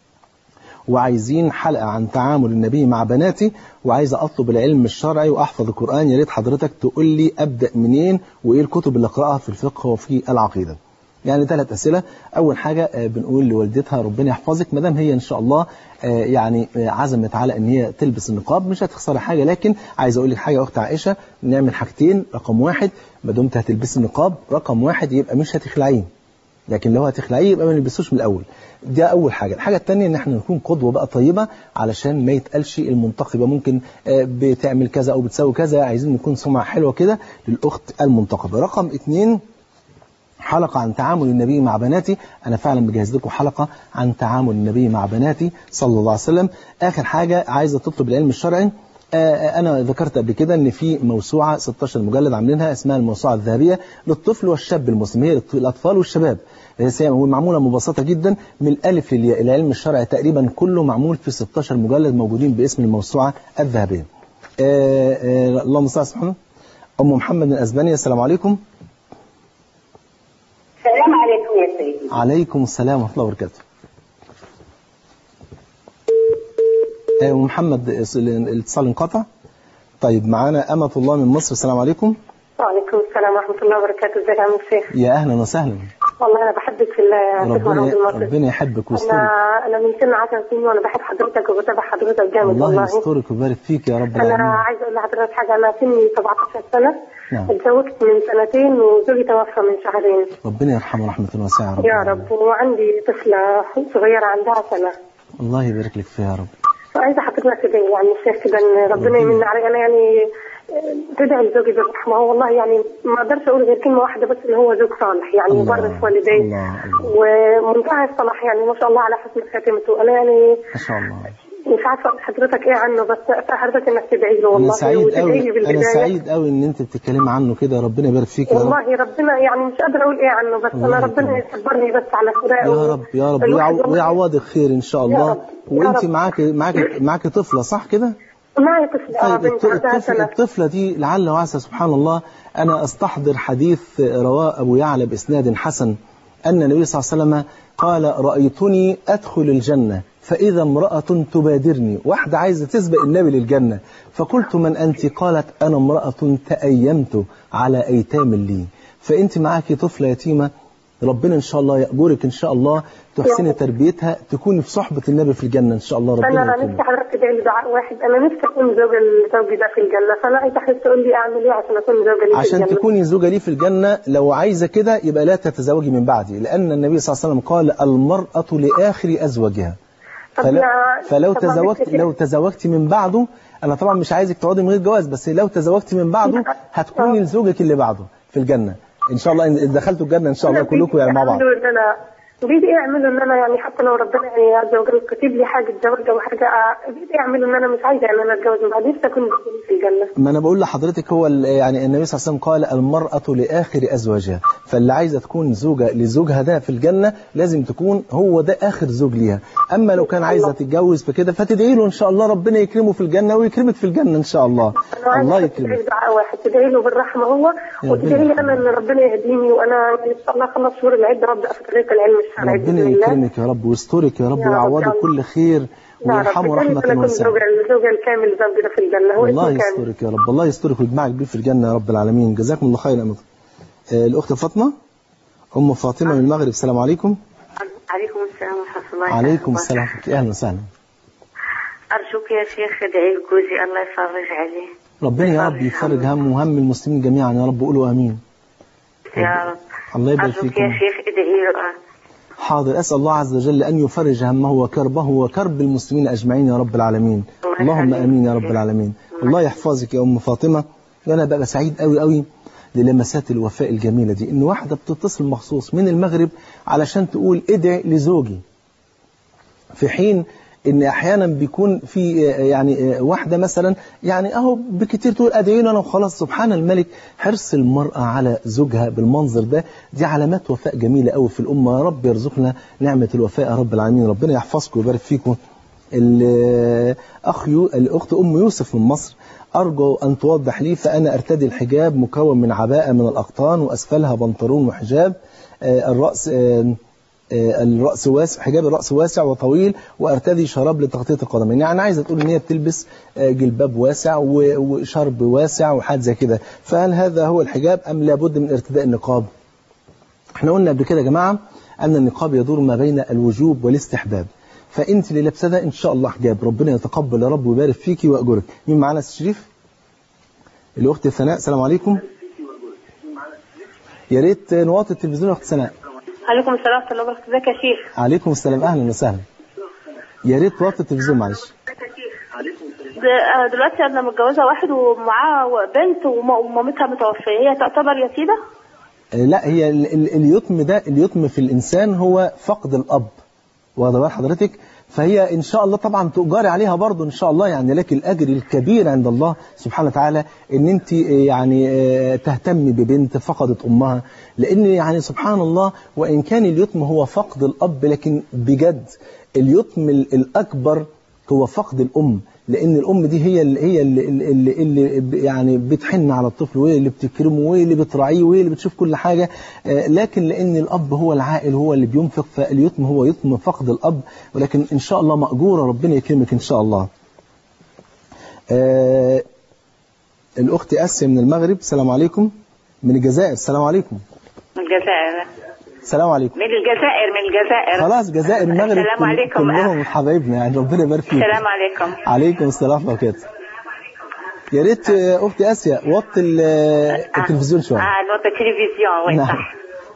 وعايزين حلقة عن تعامل النبي مع بناتي وعايزة أطلب العلم الشرعي وأحفظ القرآن يا ريت حضرتك تقول لي أبدأ منين وإيه الكتب اللي أقرأها في الفقه وفي العقيدة يعني ثلاث أسئلة أول حاجة آه، بنقول لوالدتها ربنا يحفظك ما دام هي إن شاء الله آه، يعني آه، عزمت على إن هي تلبس النقاب مش هتخسر حاجة لكن عايز أقول لك حاجة يا أخت عائشة نعمل حاجتين رقم واحد ما دمت هتلبسي النقاب رقم واحد يبقى مش هتخلعيه لكن لو هتخلعيه يبقى ما نلبسوش من الاول ده اول حاجه الحاجه الثانيه ان احنا نكون قدوه بقى طيبه علشان ما يتقالش المنتقبه ممكن آه، بتعمل كذا او بتسوي كذا عايزين نكون سمعه حلوه كده للاخت المنتقبه رقم اثنين حلقة عن تعامل النبي مع بناتي أنا فعلا بجهز لكم حلقة عن تعامل النبي مع بناتي صلى الله عليه وسلم آخر حاجة عايزة تطلب العلم الشرعي آه، أنا ذكرت قبل كده إن في موسوعة 16 مجلد عاملينها اسمها الموسوعة الذهبية للطفل والشاب المسلم هي للأطفال والشباب هي معمولة مبسطة جدا من الألف للياء العلم الشرعي تقريبا كله معمول في 16 مجلد موجودين باسم الموسوعة الذهبية آه، آه، اللهم صل على محمد ام محمد من اسبانيا السلام عليكم السلام عليكم يا سيدي عليكم السلام ورحمه الله وبركاته آه، ام محمد الاتصال انقطع طيب معانا امه الله من مصر السلام عليكم وعليكم السلام ورحمة الله وبركاته ازيك يا عم الشيخ يا اهلا وسهلا والله أنا بحبك في الله يا شيخ ربنا محمود المصري ربنا يحبك ويسترك أنا أنا من سن 10 سنين وأنا بحب حضرتك وبتابع حضرتك جامد الله والله يسترك ويبارك فيك يا رب أنا العالمين عايزة أقول لحضرتك حاجة أنا سني 17 سنة نعم. اتزوجت من سنتين وزوجي توفى من شهرين ربنا يرحمه رحمه واسعه يا رب يا العالمين. رب وعندي طفلة صغيرة عندها سنة الله يبارك لك فيها يا رب وعايزة حضرتك تدعي يعني الشيخ كده إن ربنا يمن علي أنا يعني تدعي لزوجي بالرحمة هو والله يعني ما أقدرش أقول غير كلمة واحدة بس اللي هو زوج صالح يعني الله. مبرر في والديه الله الله ومنتهى الصلاح يعني ما شاء الله على حسن خاتمته انا يعني ما شاء الله مش عارفه أقول لحضرتك ايه عنه بس حضرتك انك تدعي له انا والله سعيد وتدعي قوي لي انا بالبدايه سعيد قوي ان انت بتتكلمي عنه كده ربنا يبارك فيك يا رب والله ربنا يعني مش قادره اقول ايه عنه بس الله انا ربنا يكرمك. يصبرني بس على فراقه يا رب يا رب الواحد ويعو- والله- ويعوضك خير ان شاء يا الله رب، يا وانت رب. معاك معاك معاك طفله صح كده معي طفله اه طيب بنت الط- عندها الطفل سنه الطفله دي لعل وعسى سبحان الله انا استحضر حديث رواه ابو يعلى باسناد حسن ان النبي صلى الله عليه وسلم قال رايتني ادخل الجنه فاذا امراه تبادرني واحده عايزه تسبق النبي للجنه فقلت من انت قالت انا امراه تايمت على ايتام لي فانت معاكي طفله يتيمه ربنا ان شاء الله يأجرك ان شاء الله تحسني تربيتها تكوني في صحبه النبي في الجنه ان شاء الله ربنا انا يكرمك نفسي حضرتك تدعي لي دعاء واحد انا نفسي اكون زوجة لزوجي ده في الجنه فانا عايزه حضرتك تقول لي اعمل ايه عشان اكون زوجة لي في عشان الجنه تكوني زوجة لي في الجنة لو عايزة كده يبقى لا تتزوجي من بعدي لأن النبي صلى الله عليه وسلم قال المرأة لآخر أزواجها طب فلو, يا- فلو طب ما تزوجت بدك- لو تزوجت من بعده أنا طبعا مش عايزك تقعدي من غير جواز بس لو تزوجت من بعده هتكوني لزوجك اللي بعده في الجنة إن شاء الله إن دخلتوا الجنة إن شاء الله كلكم يعني مع بعض اعملوا ان انا بدي ايه اعملوا ان انا يعني حتى لو ربنا يعني عز وجل كاتب لي حاجه زواج او حاجه آه، بدي ايه اعملوا ان انا مش عايزه ان انا اتجوز من بعد نفسي اكون زوجة في الجنه ما انا بقول لحضرتك هو ال- يعني النبي صلى الله عليه وسلم قال المرأة لآخر أزواجها فاللي عايزة تكون زوجة لزوجها ده في الجنة لازم تكون هو ده آخر زوج ليها أما لو كان عايزة تتجوز فكده فتدعي له إن شاء الله ربنا يكرمه في الجنة ويكرمك في الجنة إن شاء الله انا عايزه الله حضرتك تدعي يكرمك لي دعاء واحد تدعي له بالرحمه هو يا وتدعي لي ربنا انا ان ربنا يهديني وانا يعني ان شاء الله اخلص شهور العده وابدا في طريق العلم الشرعي ربنا باذن الله يكرمك يا رب ويسترك يا رب يا رب، ويعوضك يا رب. كل خير يا رب ويرحمه تدعي لي رحمة أن اكون واسعة الزوجه الزوجه الكامل زوجي ده في الجنه هو الله اسمه كامل يسترك يا رب الله يسترك ويجمعك بيه في الجنة يا رب العالمين جزاكم الله خيرا يا أمة. آه، الأخت فاطمة أم فاطمة من المغرب السلام عليكم عليكم السلام ورحمه الله عليكم السلام ورحمة الله. أهلا وسهلا ارجوك يا شيخ ادعي لجوزي الله يفرج عليه ربنا يا رب يفرج هم وهم المسلمين جميعا يا رب قولوا امين يا رب الله يبارك ارجوك فيكم يا شيخ ادعي له حاضر اسال الله عز وجل ان يفرج همه وكربه وكرب المسلمين اجمعين يا رب العالمين الله اللهم يخليك. امين يا رب العالمين الله يحفظك يا ام فاطمه وانا ببقى سعيد قوي قوي للمسات الوفاء الجميله دي ان واحده بتتصل مخصوص من المغرب علشان تقول ادعي لزوجي في حين ان احيانا بيكون في آه، يعني آه، واحده مثلا يعني اهو بكتير تقول ادعي له انا وخلاص سبحان الملك حرص المراه على زوجها بالمنظر ده دي علامات وفاء جميله قوي في الامه يا رب يرزقنا نعمه الوفاء يا رب العالمين ربنا يحفظكم ويبارك فيكم الاخ يو... الاخت ام يوسف من مصر ارجو ان توضح لي فانا ارتدي الحجاب مكون من عباءه من الاقطان واسفلها بنطلون وحجاب آه، الراس آه، آه، الرأس واسع حجاب الرأس واسع وطويل وارتدي شراب لتغطية القدمين يعني عايزة تقول ان هي بتلبس آه، جلباب واسع و- وشرب واسع وحاجات زي كده فهل هذا هو الحجاب ام لابد من ارتداء النقاب احنا قلنا قبل كده يا جماعة ان النقاب يدور ما بين الوجوب والاستحباب فانت اللي لابسه ده ان شاء الله حجاب ربنا يتقبل يا رب ويبارك فيكي واجرك مين معانا يا أستاذ شريف الاخت ثناء السلام عليكم يا ريت نواطي التلفزيون يا اخت ثناء عليكم السلام ورحمه الله وبركاته ازيك يا شيخ عليكم السلام اهلا وسهلا يا ريت توطي التلفزيون معلش د- آه، دلوقتي انا متجوزه واحد ومعاه بنت وم- ومامتها متوفيه هي تعتبر يتيمه آه، لا هي ال- ال- اليتم ده اليتم في الانسان هو فقد الاب واخد بال حضرتك فهي ان شاء الله طبعا تؤجري عليها برضه ان شاء الله يعني لك الاجر الكبير عند الله سبحانه وتعالى ان انت آه، يعني آه، تهتمي ببنت فقدت امها لان يعني سبحان الله وان كان اليتم هو فقد الاب لكن بجد اليتم ال- الاكبر هو فقد الام لان الام دي هي اللي هي اللي, اللي, اللي ب- يعني بتحن على الطفل وهي اللي بتكرمه وهي اللي بتراعيه وهي اللي بتشوف كل حاجه آه، لكن لان الاب هو العائل هو اللي بينفق فاليتم هو يتم فقد الاب ولكن ان شاء الله ماجوره ربنا يكرمك ان شاء الله آه، الاخت اسيا من المغرب السلام عليكم من الجزائر السلام عليكم من الجزائر السلام عليكم من الجزائر من الجزائر خلاص جزائر المغرب السلام كل- عليكم كلهم حبايبنا يعني ربنا يبارك فيك السلام عليكم عليكم السلام ورحمه الله وبركاته يا ريت آه، اختي اسيا وطي ال- آه، التلفزيون شويه اه نوت التلفزيون وي نعم. صح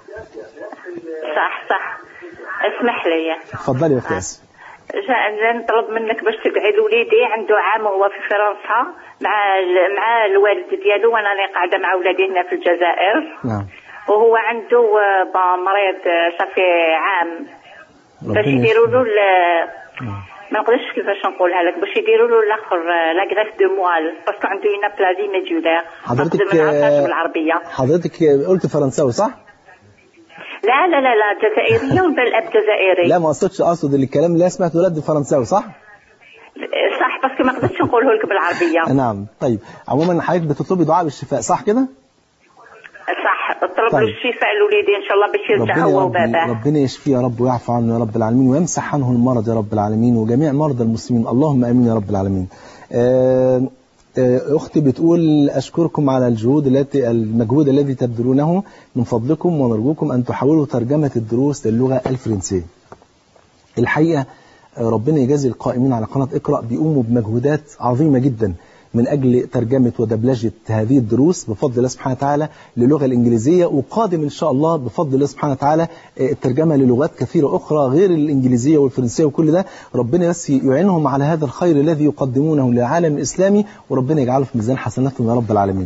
صح صح اسمح لي اتفضلي يا اختي اسيا جا- نطلب منك باش تدعي لوليدي عنده عام وهو في فرنسا مع ال- مع الوالد ديالو وانا راني قاعده مع ولادي هنا في الجزائر نعم وهو عنده آه، با مريض آه، صافي عام باش ربنا يديروا له يشفيه. ال- ما نقدرش كيفاش نقولها لك باش يديروا له الاخر آه، لا غريف دو موال باسكو عنده هنا بلازي ميديولير حضرتك ما نعرفهاش آه، بالعربيه حضرتك آه، قلت فرنساوي صح؟ لا لا لا لا جزائريه ولا الاب جزائري لا ما اقصدش اقصد الكلام اللي أنا سمعته ولد فرنساوي صح؟ صح باسكو ما نقدرش نقوله لك بالعربيه نعم طيب عموما حضرتك بتطلبي دعاء بالشفاء صح كده؟ صح طلب طيب. له الشفاء لوليدي ان شاء الله باش يرجع ربنا هو يا رب وباباه ربنا يشفيه يا رب ويعفو عنه يا رب العالمين ويمسح عنه المرض يا رب العالمين وجميع مرضى المسلمين اللهم امين يا رب العالمين. آه، آه، اختي بتقول اشكركم على الجهود التي المجهود الذي تبذلونه من فضلكم ونرجوكم ان تحاولوا ترجمه الدروس للغه الفرنسيه. الحقيقه آه، ربنا يجازي القائمين على قناه اقرا بيقوموا بمجهودات عظيمه جدا من اجل ترجمه ودبلجه هذه الدروس بفضل الله سبحانه وتعالى للغه الانجليزيه وقادم ان شاء الله بفضل الله سبحانه وتعالى آه، الترجمه للغات كثيره اخرى غير الانجليزيه والفرنسيه وكل ده ربنا بس يعينهم على هذا الخير الذي يقدمونه للعالم الاسلامي وربنا يجعله في ميزان حسناتهم يا رب العالمين.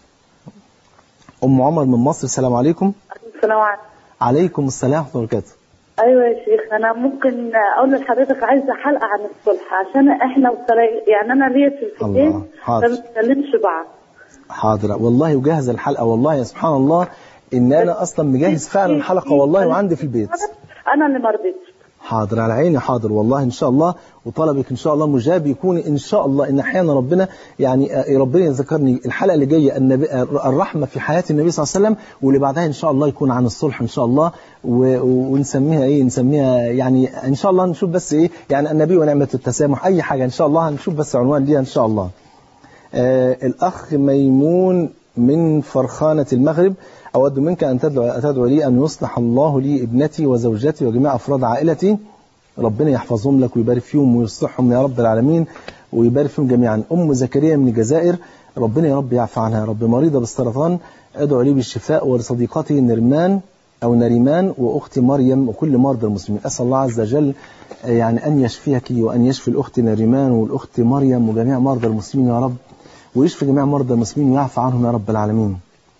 ام عمر من مصر السلام عليكم. السلام عليكم عليكم السلام ورحمه الله وبركاته. ايوه يا شيخ انا ممكن اقول لحضرتك عايزه حلقه عن الصلح عشان احنا وسري... يعني انا ليا الله، سلفتين حاضر. فما بنتكلمش بعض حاضر والله وجهز الحلقه والله يا سبحان الله ان انا اصلا مجهز فعلا الحلقه والله وعندي في البيت انا اللي ما رضيتش حاضر على عيني حاضر والله ان شاء الله وطلبك ان شاء الله مجاب يكون ان شاء الله ان احيانا ربنا يعني آه، ربنا يذكرني الحلقه اللي جايه النبي آه، الرحمه في حياه النبي صلى الله عليه وسلم واللي بعدها ان شاء الله يكون عن الصلح ان شاء الله و- و- ونسميها ايه نسميها يعني ان شاء الله نشوف بس ايه يعني النبي ونعمه التسامح اي حاجه ان شاء الله هنشوف بس عنوان ليها ان شاء الله آه الأخ ميمون من فرخانة المغرب أود منك أن تدعو, تدعو لي أن يصلح الله لي ابنتي وزوجتي وجميع أفراد عائلتي ربنا يحفظهم لك ويبارك فيهم ويصلحهم يا رب العالمين ويبارك فيهم جميعا أم زكريا من الجزائر ربنا يا رب يعفى عنها يا رب مريضة بالسرطان أدعو لي بالشفاء ولصديقتي نرمان أو نريمان وأختي مريم وكل مرضى المسلمين أسأل الله عز وجل آه، يعني أن يشفيك وأن يشفي الأخت نريمان والأخت مريم وجميع مرضى المسلمين يا رب ويشفي جميع مرضى المسلمين ويعفى عنهم يا رب العالمين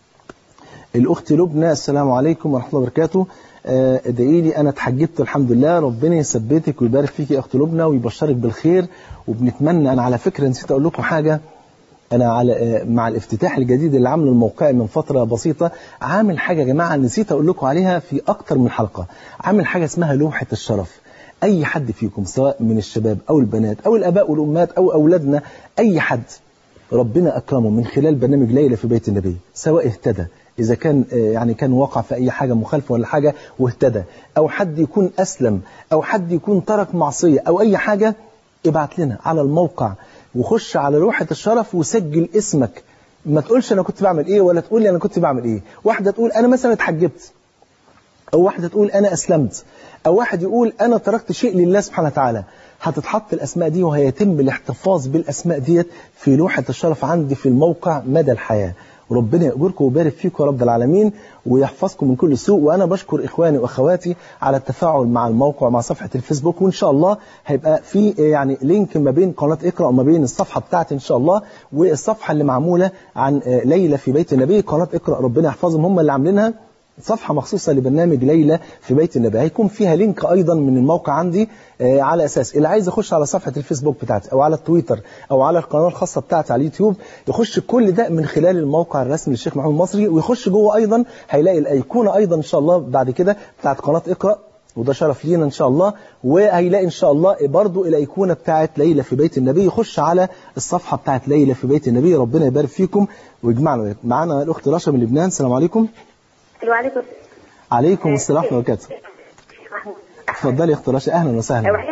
الأخت لبنى السلام عليكم ورحمة الله وبركاته آه، ادعي لي أنا اتحجبت الحمد لله ربنا يثبتك ويبارك فيك يا أخت لبنى ويبشرك بالخير وبنتمنى أنا على فكرة نسيت أقول لكم حاجة أنا على آه، مع الافتتاح الجديد اللي عامله الموقع من فترة بسيطة عامل حاجة يا جماعة نسيت أقول لكم عليها في أكتر من حلقة عامل حاجة اسمها لوحة الشرف أي حد فيكم سواء من الشباب أو البنات أو الآباء والأمهات أو أولادنا أي حد ربنا أكرمه من خلال برنامج ليلة في بيت النبي سواء اهتدى إذا كان آه، يعني كان وقع في أي حاجة مخالفة ولا حاجة واهتدى أو حد يكون أسلم أو حد يكون ترك معصية أو أي حاجة ابعت لنا على الموقع وخش على لوحة الشرف وسجل اسمك ما تقولش أنا كنت بعمل إيه ولا تقول لي أنا كنت بعمل إيه واحدة تقول أنا مثلا اتحجبت أو واحدة تقول أنا أسلمت أو واحد يقول أنا تركت شيء لله سبحانه وتعالى هتتحط الأسماء دي وهيتم الاحتفاظ بالأسماء ديت في لوحة الشرف عندي في الموقع مدى الحياة وربنا يأجركم ويبارك فيكم يا رب العالمين ويحفظكم من كل سوء وأنا بشكر إخواني وأخواتي على التفاعل مع الموقع ومع صفحة الفيسبوك وإن شاء الله هيبقى في يعني لينك ما بين قناة اقرأ وما بين الصفحة بتاعتي إن شاء الله والصفحة اللي معمولة عن ليلة في بيت النبي قناة اقرأ ربنا يحفظهم هم اللي عاملينها صفحة مخصوصة لبرنامج ليلى في بيت النبي هيكون فيها لينك أيضا من الموقع عندي آه، على أساس اللي عايز يخش على صفحة الفيسبوك بتاعتي أو على التويتر أو على القناة الخاصة بتاعتي على اليوتيوب يخش كل ده من خلال الموقع الرسمي للشيخ محمود مصري ويخش جوه أيضا هيلاقي الأيقونة أيضا إن شاء الله بعد كده بتاعت قناة اقرأ وده شرف لينا ان شاء الله وهيلاقي ان شاء الله برضو الايقونه بتاعت ليلى في بيت النبي يخش على الصفحه بتاعت ليلى في بيت النبي ربنا يبارك فيكم ويجمعنا وياكم. معانا الاخت رشا من لبنان السلام عليكم وعليكم عليكم السلام ورحمه الله وبركاته اتفضلي يا اخت رشا اهلا وسهلا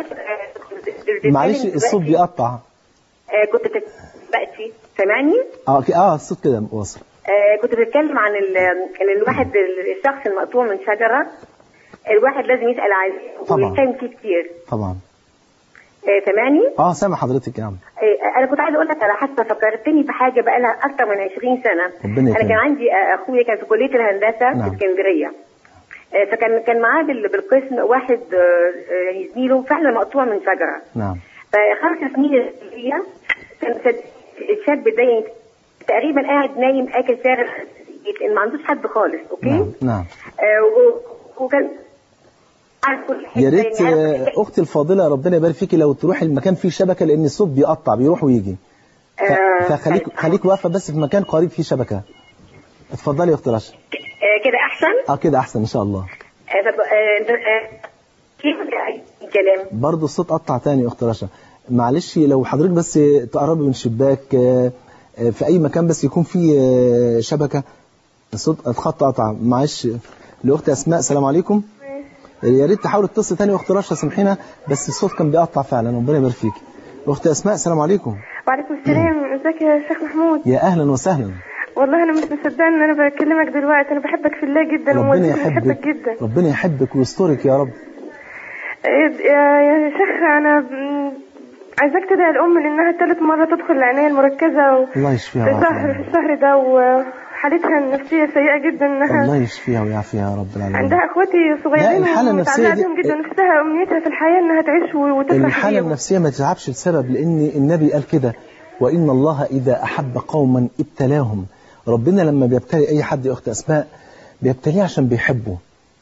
معلش الصوت بيقطع كنت بتأتي سامعني؟ اه ك- اه الصوت كده واصل آه، كنت بتكلم عن ال- ان الواحد الشخص المقطوع من شجره الواحد لازم يسال عليه طبعا. ويهتم فيه كتير طبعا آه، سامعني؟ اه سامع حضرتك يا عم آه، انا كنت عايزه اقول لك على حادثه فكرتني بحاجه بقى لها اكتر من 20 سنه ربنا انا يكرمك. كان عندي آه، اخويا كان في كليه الهندسه نعم. في اسكندريه آه، فكان كان معاه بال- بالقسم واحد آه، آه، زميله فعلا مقطوع من شجره نعم فخمس سنين الكليه كان سد- الشاب ده يعني تقريبا قاعد نايم اكل فارغ ما عندوش حد خالص اوكي نعم نعم آه و- وكان عارف كل حته يا ريت يعني آه، عارف- اختي الفاضله ربنا يبارك فيكي لو تروحي المكان فيه شبكه لان الصوت بيقطع بيروح ويجي ف- آه، فخليك خليك واقفه بس في مكان قريب فيه شبكه اتفضلي يا اخت رشا آه كده احسن اه كده احسن ان شاء الله آه طب آه آه كيف الكلام برضه الصوت قطع تاني يا اخت رشا معلش لو حضرتك بس تقربي من شباك آه، آه، في اي مكان بس يكون فيه آه، شبكه الصوت الخط قطع معلش الاخت اسماء السلام عليكم يا ريت تحاول تتصل تاني يا اخت رشا سامحينا بس الصوت كان بيقطع فعلا ربنا يبارك فيك اخت اسماء السلام عليكم وعليكم السلام ازيك يا شيخ محمود يا اهلا وسهلا والله انا مش مصدقه ان انا بكلمك دلوقتي انا بحبك في الله جدا ربنا ووالدتي يحبك بتحبك جدا ربنا يحبك ويسترك يا رب إيه، يا يا شيخ انا م- عايزاك تدعي الام لانها ثالث مره تدخل العنايه المركزه و... الله يشفيها في ويعافيها الشهر في الشهر ده وحالتها النفسيه سيئه جدا انها الله يشفيها ويعافيها يا رب العالمين عندها اخواتي صغيرين لا، الحالة النفسية ومتعلقه دي- بيهم جدا ونفسها امنيتها في الحياه انها تعيش و- وتفرح الحالة بيهم النفسية ما تتعبش لسبب لأن النبي قال كده وإن الله إذا أحب قوما ابتلاهم ربنا لما بيبتلي أي حد يا أخت أسماء بيبتليه عشان بيحبه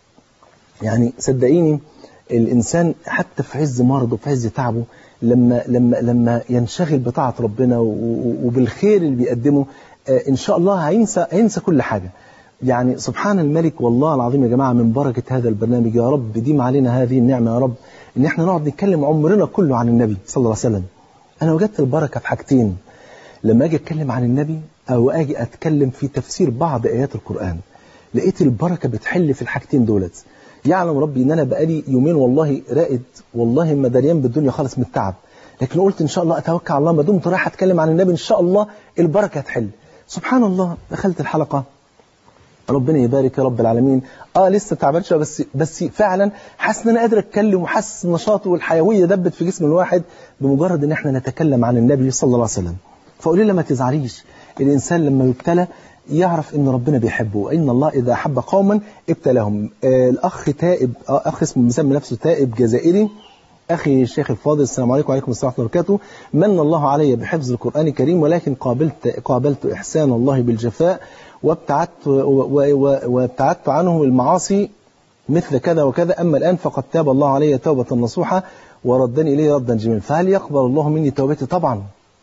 يعني صدقيني الإنسان حتى في عز مرضه في عز تعبه لما لما لما ينشغل بطاعة ربنا و- و- وبالخير اللي بيقدمه آه، إن شاء الله هينسى هينسى كل حاجة يعني سبحان الملك والله العظيم يا جماعة من بركة هذا البرنامج يا رب ديم علينا هذه النعمة يا رب إن إحنا نقعد نتكلم عمرنا كله عن النبي صلى الله عليه وسلم أنا وجدت البركة في حاجتين لما أجي أتكلم عن النبي أو أجي أتكلم في تفسير بعض آيات القرآن لقيت البركة بتحل في الحاجتين دولت يعلم ربي إن أنا بقالي يومين والله رائد والله ما دريان بالدنيا خالص من التعب لكن قلت إن شاء الله أتوكل على الله ما دمت رايح أتكلم عن النبي إن شاء الله البركة هتحل سبحان الله دخلت الحلقة ربنا يبارك يا رب العالمين اه لسه تعبان شويه بس بس فعلا حاسس ان انا قادر اتكلم وحاسس النشاط والحيويه دبت في جسم الواحد بمجرد ان احنا نتكلم عن النبي صلى الله عليه وسلم فقولي لي ما تزعليش الانسان لما يبتلى يعرف ان ربنا بيحبه وان الله اذا احب قوما ابتلاهم آه الاخ تائب آه اخ اسمه مسمي نفسه تائب جزائري أخي الشيخ الفاضل السلام عليكم وعليكم السلام ورحمة الله وبركاته من الله علي بحفظ القرآن الكريم ولكن قابلت قابلت إحسان الله بالجفاء وابتعدت و- و- و- وابتعدت عنه المعاصي مثل كذا وكذا أما الآن فقد تاب الله علي توبة نصوحة وردني إليه ردا جميلا فهل يقبل الله مني توبتي طبعا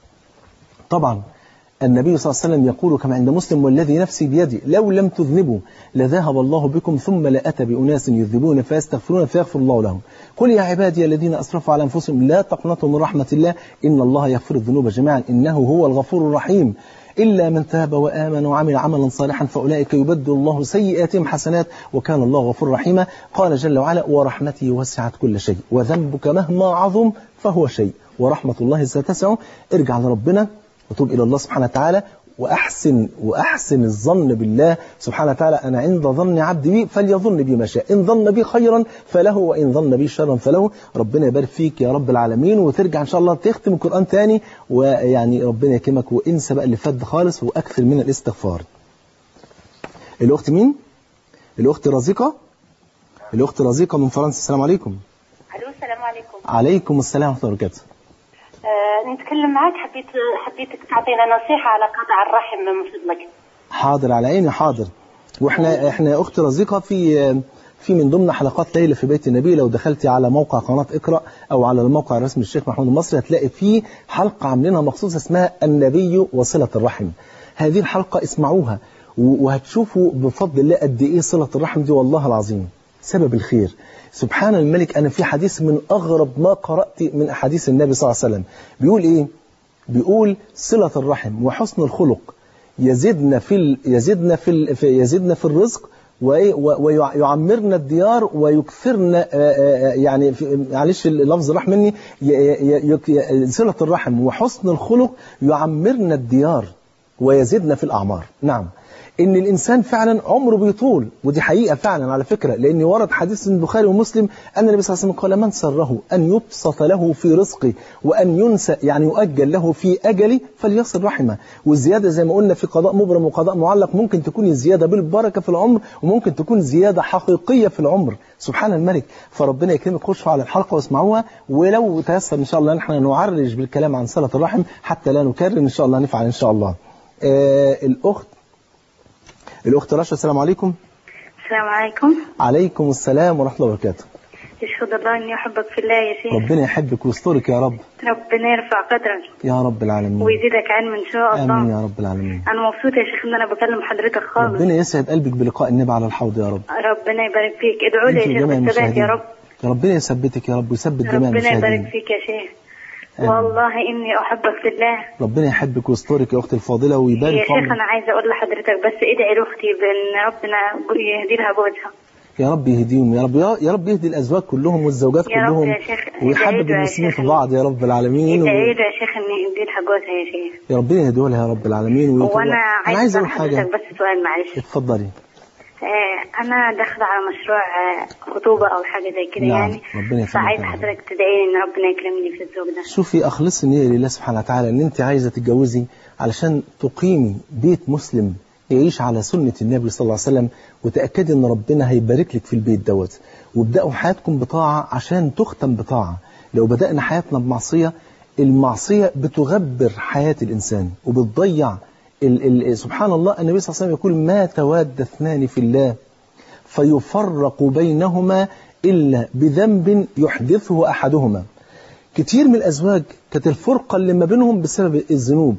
طبعا النبي صلى الله عليه وسلم يقول كما عند مسلم والذي نفسي بيدي لو لم تذنبوا لذهب الله بكم ثم لأتى بأناس يذنبون فيستغفرون فيغفر الله لهم قل يا عبادي الذين أسرفوا على أنفسهم لا تقنطوا من رحمة الله إن الله يغفر الذنوب جميعا إنه هو الغفور الرحيم إلا من تاب وآمن وعمل عملا صالحا فأولئك يبدل الله سيئاتهم حسنات وكان الله غفور رحيما قال جل وعلا ورحمتي وسعت كل شيء وذنبك مهما عظم فهو شيء ورحمة الله ستسعه ارجع لربنا وتوب إلى الله سبحانه وتعالى وأحسن وأحسن الظن بالله سبحانه وتعالى أنا عند ظن عبدي بي فليظن بي ما شاء إن ظن بي خيرا فله وإن ظن بي شرا فله ربنا يبارك فيك يا رب العالمين وترجع إن شاء الله تختم القرآن تاني ويعني ربنا يكرمك وانسى بقى اللي فات ده خالص وأكثر من الاستغفار الأخت مين؟ الأخت رزيقة الأخت رزيقة من فرنسا السلام عليكم الو السلام عليكم عليكم السلام ورحمة الله وبركاته آه نتكلم معك حبيت حبيتك تعطينا نصيحه على قطع الرحم من فضلك حاضر على عيني حاضر واحنا احنا يا اخت رزيقه في في من ضمن حلقات ليلة في بيت النبي لو دخلتي على موقع قناة اقرأ أو على الموقع الرسمي الشيخ محمود المصري هتلاقي فيه حلقة عاملينها مخصوص اسمها النبي وصلة الرحم هذه الحلقة اسمعوها و- وهتشوفوا بفضل الله قد إيه صلة الرحم دي والله العظيم سبب الخير سبحان الملك أنا في حديث من أغرب ما قرأت من أحاديث النبي صلى الله عليه وسلم بيقول إيه بيقول صلة الرحم وحسن الخلق يزدنا في ال... يزدنا في, ال... في يزدنا في الرزق وإيه؟ و- ويعمرنا الديار ويكثرنا آه، آه، يعني في- معلش اللفظ راح مني ي- ي- يك- ي- صلة الرحم وحسن الخلق يعمرنا الديار ويزدنا في الأعمار نعم ان الانسان فعلا عمره بيطول ودي حقيقه فعلا على فكره لان ورد حديث من البخاري ومسلم ان النبي صلى الله عليه وسلم قال من سره ان يبسط له في رزقه وان ينسى يعني يؤجل له في اجله فليصل رحمه والزياده زي ما قلنا في قضاء مبرم وقضاء معلق ممكن تكون الزياده بالبركه في العمر وممكن تكون زياده حقيقيه في العمر سبحان الملك فربنا يكرمك خشوا على الحلقه واسمعوها ولو تيسر ان شاء الله نحن نعرج بالكلام عن صله الرحم حتى لا نكرر ان شاء الله نفعل ان شاء الله آه الاخت الأخت رشا السلام عليكم السلام عليكم عليكم السلام ورحمة الله وبركاته يشهد الله اني احبك في الله يا شيخ ربنا يحبك ويسترك يا رب ربنا يرفع قدرك يا رب العالمين ويزيدك علم ان شاء الله آمين يا رب العالمين انا مبسوطه يا شيخ ان انا بكلم حضرتك خالص ربنا يسعد قلبك بلقاء النبي على الحوض يا رب ربنا يبارك فيك ادعوا لي أنت يا شيخ وجميع بالثبات المشاهدين يا رب يا ربنا يثبتك يا رب ويثبت جميع ربنا يبارك المشاهدين فيك يا شيخ آمين. والله اني احبك في الله ربنا يحبك ويسترك يا أختي الفاضلة ويبارك يا في شيخ عمرك انا عايزه اقول لحضرتك بس ادعي لاختي بان ربنا يهدي لها جوزها يا رب يهديهم يا رب يا- يا رب يهدي الأزواج كلهم والزوجات يا رب كلهم يا شيخ، ويحبب ادعي له يا المسلمين شيخ. في بعض يا رب العالمين و... ادعي له يا شيخ ان يهدي لها جوزها يا شيخ يا ربنا يهديه لها يا رب العالمين ويطلع- وانا أنا عايز أقول اسال حاجة حضرتك بس سؤال معلش اتفضلي آه، انا داخله على مشروع آه، خطوبه او حاجه زي كده نعم، يعني ربنا يخليك فعايز يا رب. حضرتك تدعي لي ان ربنا يكرمني في الزوج ده شوفي اخلص النية لله سبحانه وتعالى ان انت عايزة تتجوزي علشان تقيمي بيت مسلم يعيش على سنة النبي صلى الله عليه وسلم وتأكدي ان ربنا هيبارك لك في البيت دوت وابدأوا حياتكم بطاعة عشان تختم بطاعة لو بدأنا حياتنا بمعصية المعصية بتغبر حياة الإنسان وبتضيع ال ال سبحان الله النبي صلى الله عليه وسلم يقول ما تواد اثنان في الله فيفرق بينهما إلا بذنب يحدثه أحدهما كتير من الأزواج كانت الفرقة اللي ما بينهم بسبب الذنوب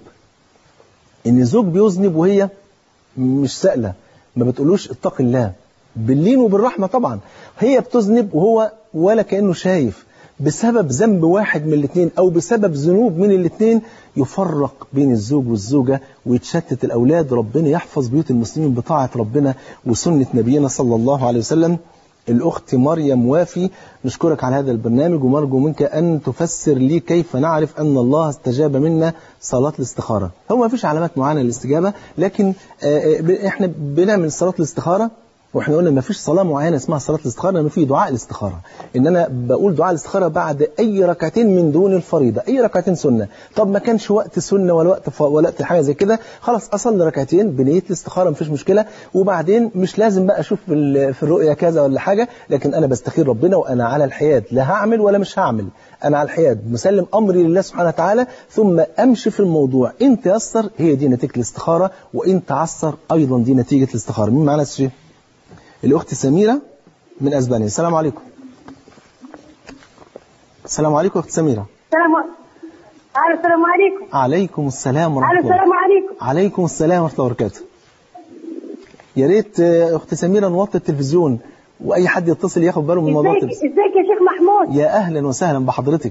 إن الزوج بيذنب وهي مش سائلة ما بتقولوش اتق الله باللين وبالرحمة طبعا هي بتذنب وهو ولا كأنه شايف بسبب ذنب واحد من الاثنين أو بسبب ذنوب من الاثنين يفرق بين الزوج والزوجة ويتشتت الأولاد ربنا يحفظ بيوت المسلمين بطاعة ربنا وسنة نبينا صلى الله عليه وسلم الأخت مريم وافي نشكرك على هذا البرنامج ونرجو منك أن تفسر لي كيف نعرف أن الله استجاب منا صلاة الاستخارة هو ما فيش علامات معينة للاستجابة لكن آه، آه، احنا بنعمل صلاة الاستخارة واحنا قلنا ما فيش صلاة معينة اسمها صلاة الاستخارة انه في دعاء الاستخارة ان انا بقول دعاء الاستخارة بعد اي ركعتين من دون الفريضة اي ركعتين سنة طب ما كانش وقت سنة ولا وقت ف... ولا وقت حاجة زي كده خلاص اصلي ركعتين بنية الاستخارة مفيش مشكلة وبعدين مش لازم بقى اشوف في ال- في الرؤية كذا ولا حاجة لكن انا بستخير ربنا وانا على الحياد لا هعمل ولا مش هعمل انا على الحياد مسلم امري لله سبحانه وتعالى ثم امشي في الموضوع ان تيسر هي دي نتيجة الاستخارة وان تعسر ايضا دي نتيجة الاستخارة مين معانا يا شيخ الأخت سميرة من أسبانيا السلام عليكم السلام عليكم أخت سميرة السلام عليكم السلام عليكم عليكم السلام ورحمة الو الله السلام عليكم عليكم السلام ورحمة الله وبركاته يا ريت آه، أخت سميرة نوطي التلفزيون وأي حد يتصل ياخد باله من موضوع ازيك التلفزيون ازيك يا شيخ محمود يا أهلا وسهلا بحضرتك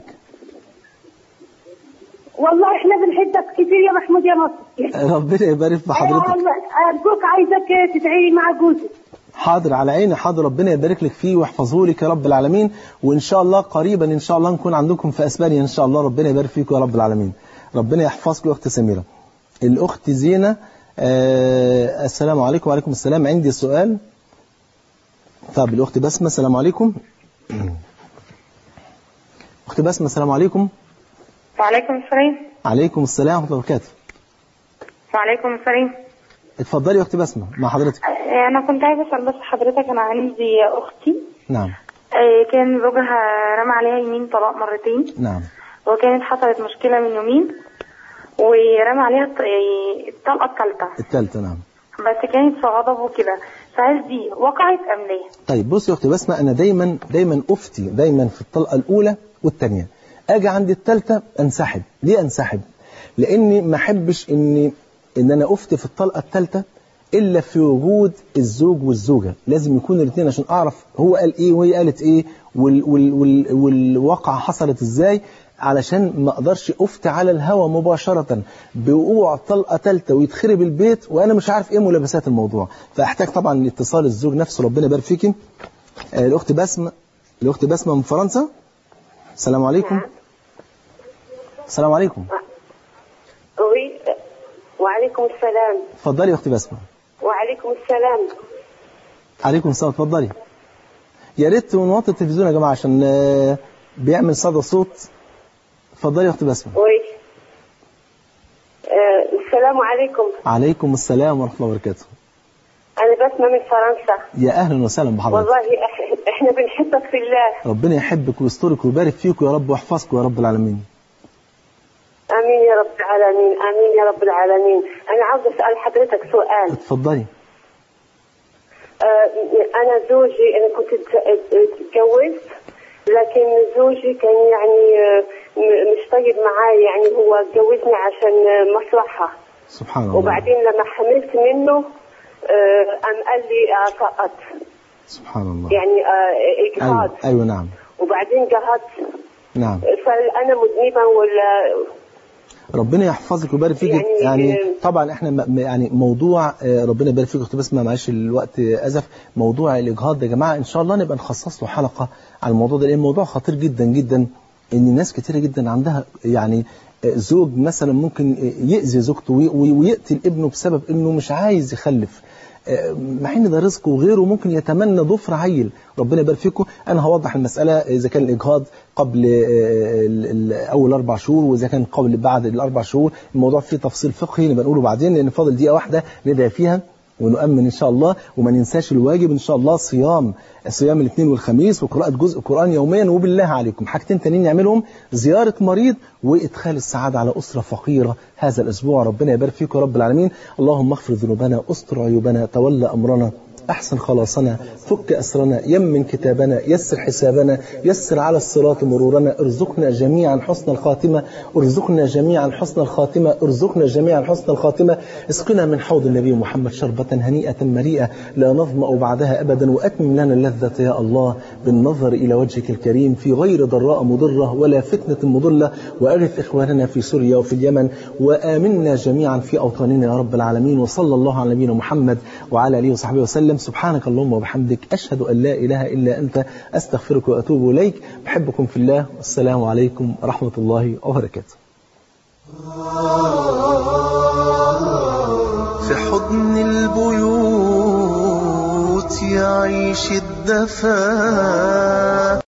والله احنا بنحبك كتير يا محمود يا مصر ربنا يبارك في حضرتك ارجوك عايزك تدعي لي مع جوزي حاضر على عيني حاضر ربنا يبارك لك فيه ويحفظه لك يا رب العالمين وان شاء الله قريبا ان شاء الله نكون عندكم في اسبانيا ان شاء الله ربنا يبارك فيكم يا رب العالمين ربنا يحفظكم يا اخت سميره الاخت زينه آه السلام عليكم وعليكم السلام عندي سؤال طب الاخت بسمه السلام عليكم اخت بسمه السلام عليكم وعليكم السلام عليكم السلام ورحمه الله وبركاته وعليكم السلام اتفضلي يا اخت بسمه مع حضرتك انا كنت عايزه اسال بس حضرتك انا عندي اختي نعم آه، كان زوجها رمى عليها يمين طلاق مرتين نعم وكانت حصلت مشكله من يومين ورمى عليها الط- آه، الطلقه الثالثه الثالثه نعم بس كانت في غضب وكده فهل دي وقعت ام لا؟ طيب بصي يا اختي بسمة انا دايما دايما افتي دايما في الطلقه الاولى والثانيه اجي عند الثالثه انسحب ليه انسحب لاني ما احبش اني ان انا افتي في الطلقه الثالثه إلا في وجود الزوج والزوجة لازم يكون الاثنين عشان أعرف هو قال إيه وهي قالت إيه وال وال وال والواقعة حصلت إزاي علشان ما اقدرش افتي على الهوى مباشرة بوقوع طلقة ثالثة ويتخرب البيت وانا مش عارف ايه ملابسات الموضوع فاحتاج طبعا اتصال الزوج نفسه ربنا يبارك فيكي آه، الاخت بسمة الاخت بسمة من فرنسا السلام عليكم السلام عليكم وي وعليكم السلام اتفضلي يا اختي بسمة وعليكم السلام عليكم السلام اتفضلي يا ريت نوطي التلفزيون يا جماعة عشان آه، بيعمل صدى صوت اتفضلي يا اختي بسمة وي آه السلام عليكم عليكم السلام ورحمة الله وبركاته أنا بسمة من فرنسا يا اهلا وسهلا بحضرتك والله إح- إحنا بنحبك في الله ربنا يحبك ويسترك ويبارك فيك يا رب ويحفظك يا رب العالمين آمين يا رب العالمين آمين يا رب العالمين أنا عاوزة أسأل حضرتك سؤال اتفضلي آه أنا زوجي أنا كنت اتج- اتجوزت لكن زوجي كان يعني آه، م- مش طيب معاي يعني هو اتجوزني عشان آه، مصلحة سبحان الله وبعدين لما حملت منه آه، قام قال لي أسقط سبحان الله يعني آه، إجهاض ايوه ايوه نعم وبعدين جهضت نعم فأنا مذنبة ولا ربنا يحفظك ويبارك فيك يعني- يعني طبعا احنا م- م- يعني موضوع آه، ربنا يبارك فيك اختي بسمه معلش الوقت ازف موضوع الاجهاض ده يا جماعه ان شاء الله نبقى نخصص له حلقه على الموضوع ده لان الموضوع خطير جدا جدا ان ناس كتيره جدا عندها يعني آه، زوج مثلا ممكن آه، يأذي زوجته وي- وي- ويقتل ابنه بسبب انه مش عايز يخلف آه، مع ان ده رزق وغيره ممكن يتمنى ضفر عيل ربنا يبارك فيكم انا هوضح المساله اذا كان الاجهاض قبل آه، ال- ال- اول اربع شهور واذا كان قبل بعد الاربع شهور الموضوع فيه تفصيل فقهي نبقى نقوله بعدين لان فاضل دقيقه واحده ندعي فيها ونؤمن ان شاء الله وما ننساش الواجب ان شاء الله صيام صيام الاثنين والخميس وقراءه جزء قران يوميا وبالله عليكم حاجتين تانيين نعملهم زياره مريض وادخال السعاده على اسره فقيره هذا الاسبوع ربنا يبارك فيكم يا رب العالمين اللهم اغفر ذنوبنا استر عيوبنا تولى امرنا أحسن خلاصنا فك أسرنا يمن كتابنا يسر حسابنا يسر على الصراط مرورنا ارزقنا جميعا حسن الخاتمة ارزقنا جميعا حسن الخاتمة ارزقنا جميعا حسن الخاتمة اسقنا من حوض النبي محمد شربة هنيئة مريئة لا نظمأ بعدها أبدا وأتمم لنا اللذة يا الله بالنظر إلى وجهك الكريم في غير ضراء مضرة ولا فتنة مضلة وأغث إخواننا في سوريا وفي اليمن وآمنا جميعا في أوطاننا يا رب العالمين وصلى الله على نبينا محمد وعلى آله وصحبه وسلم سبحانك اللهم وبحمدك أشهد أن لا إله إلا أنت أستغفرك وأتوب إليك بحبكم في الله والسلام عليكم ورحمة الله وبركاته في حضن البيوت يعيش الدفا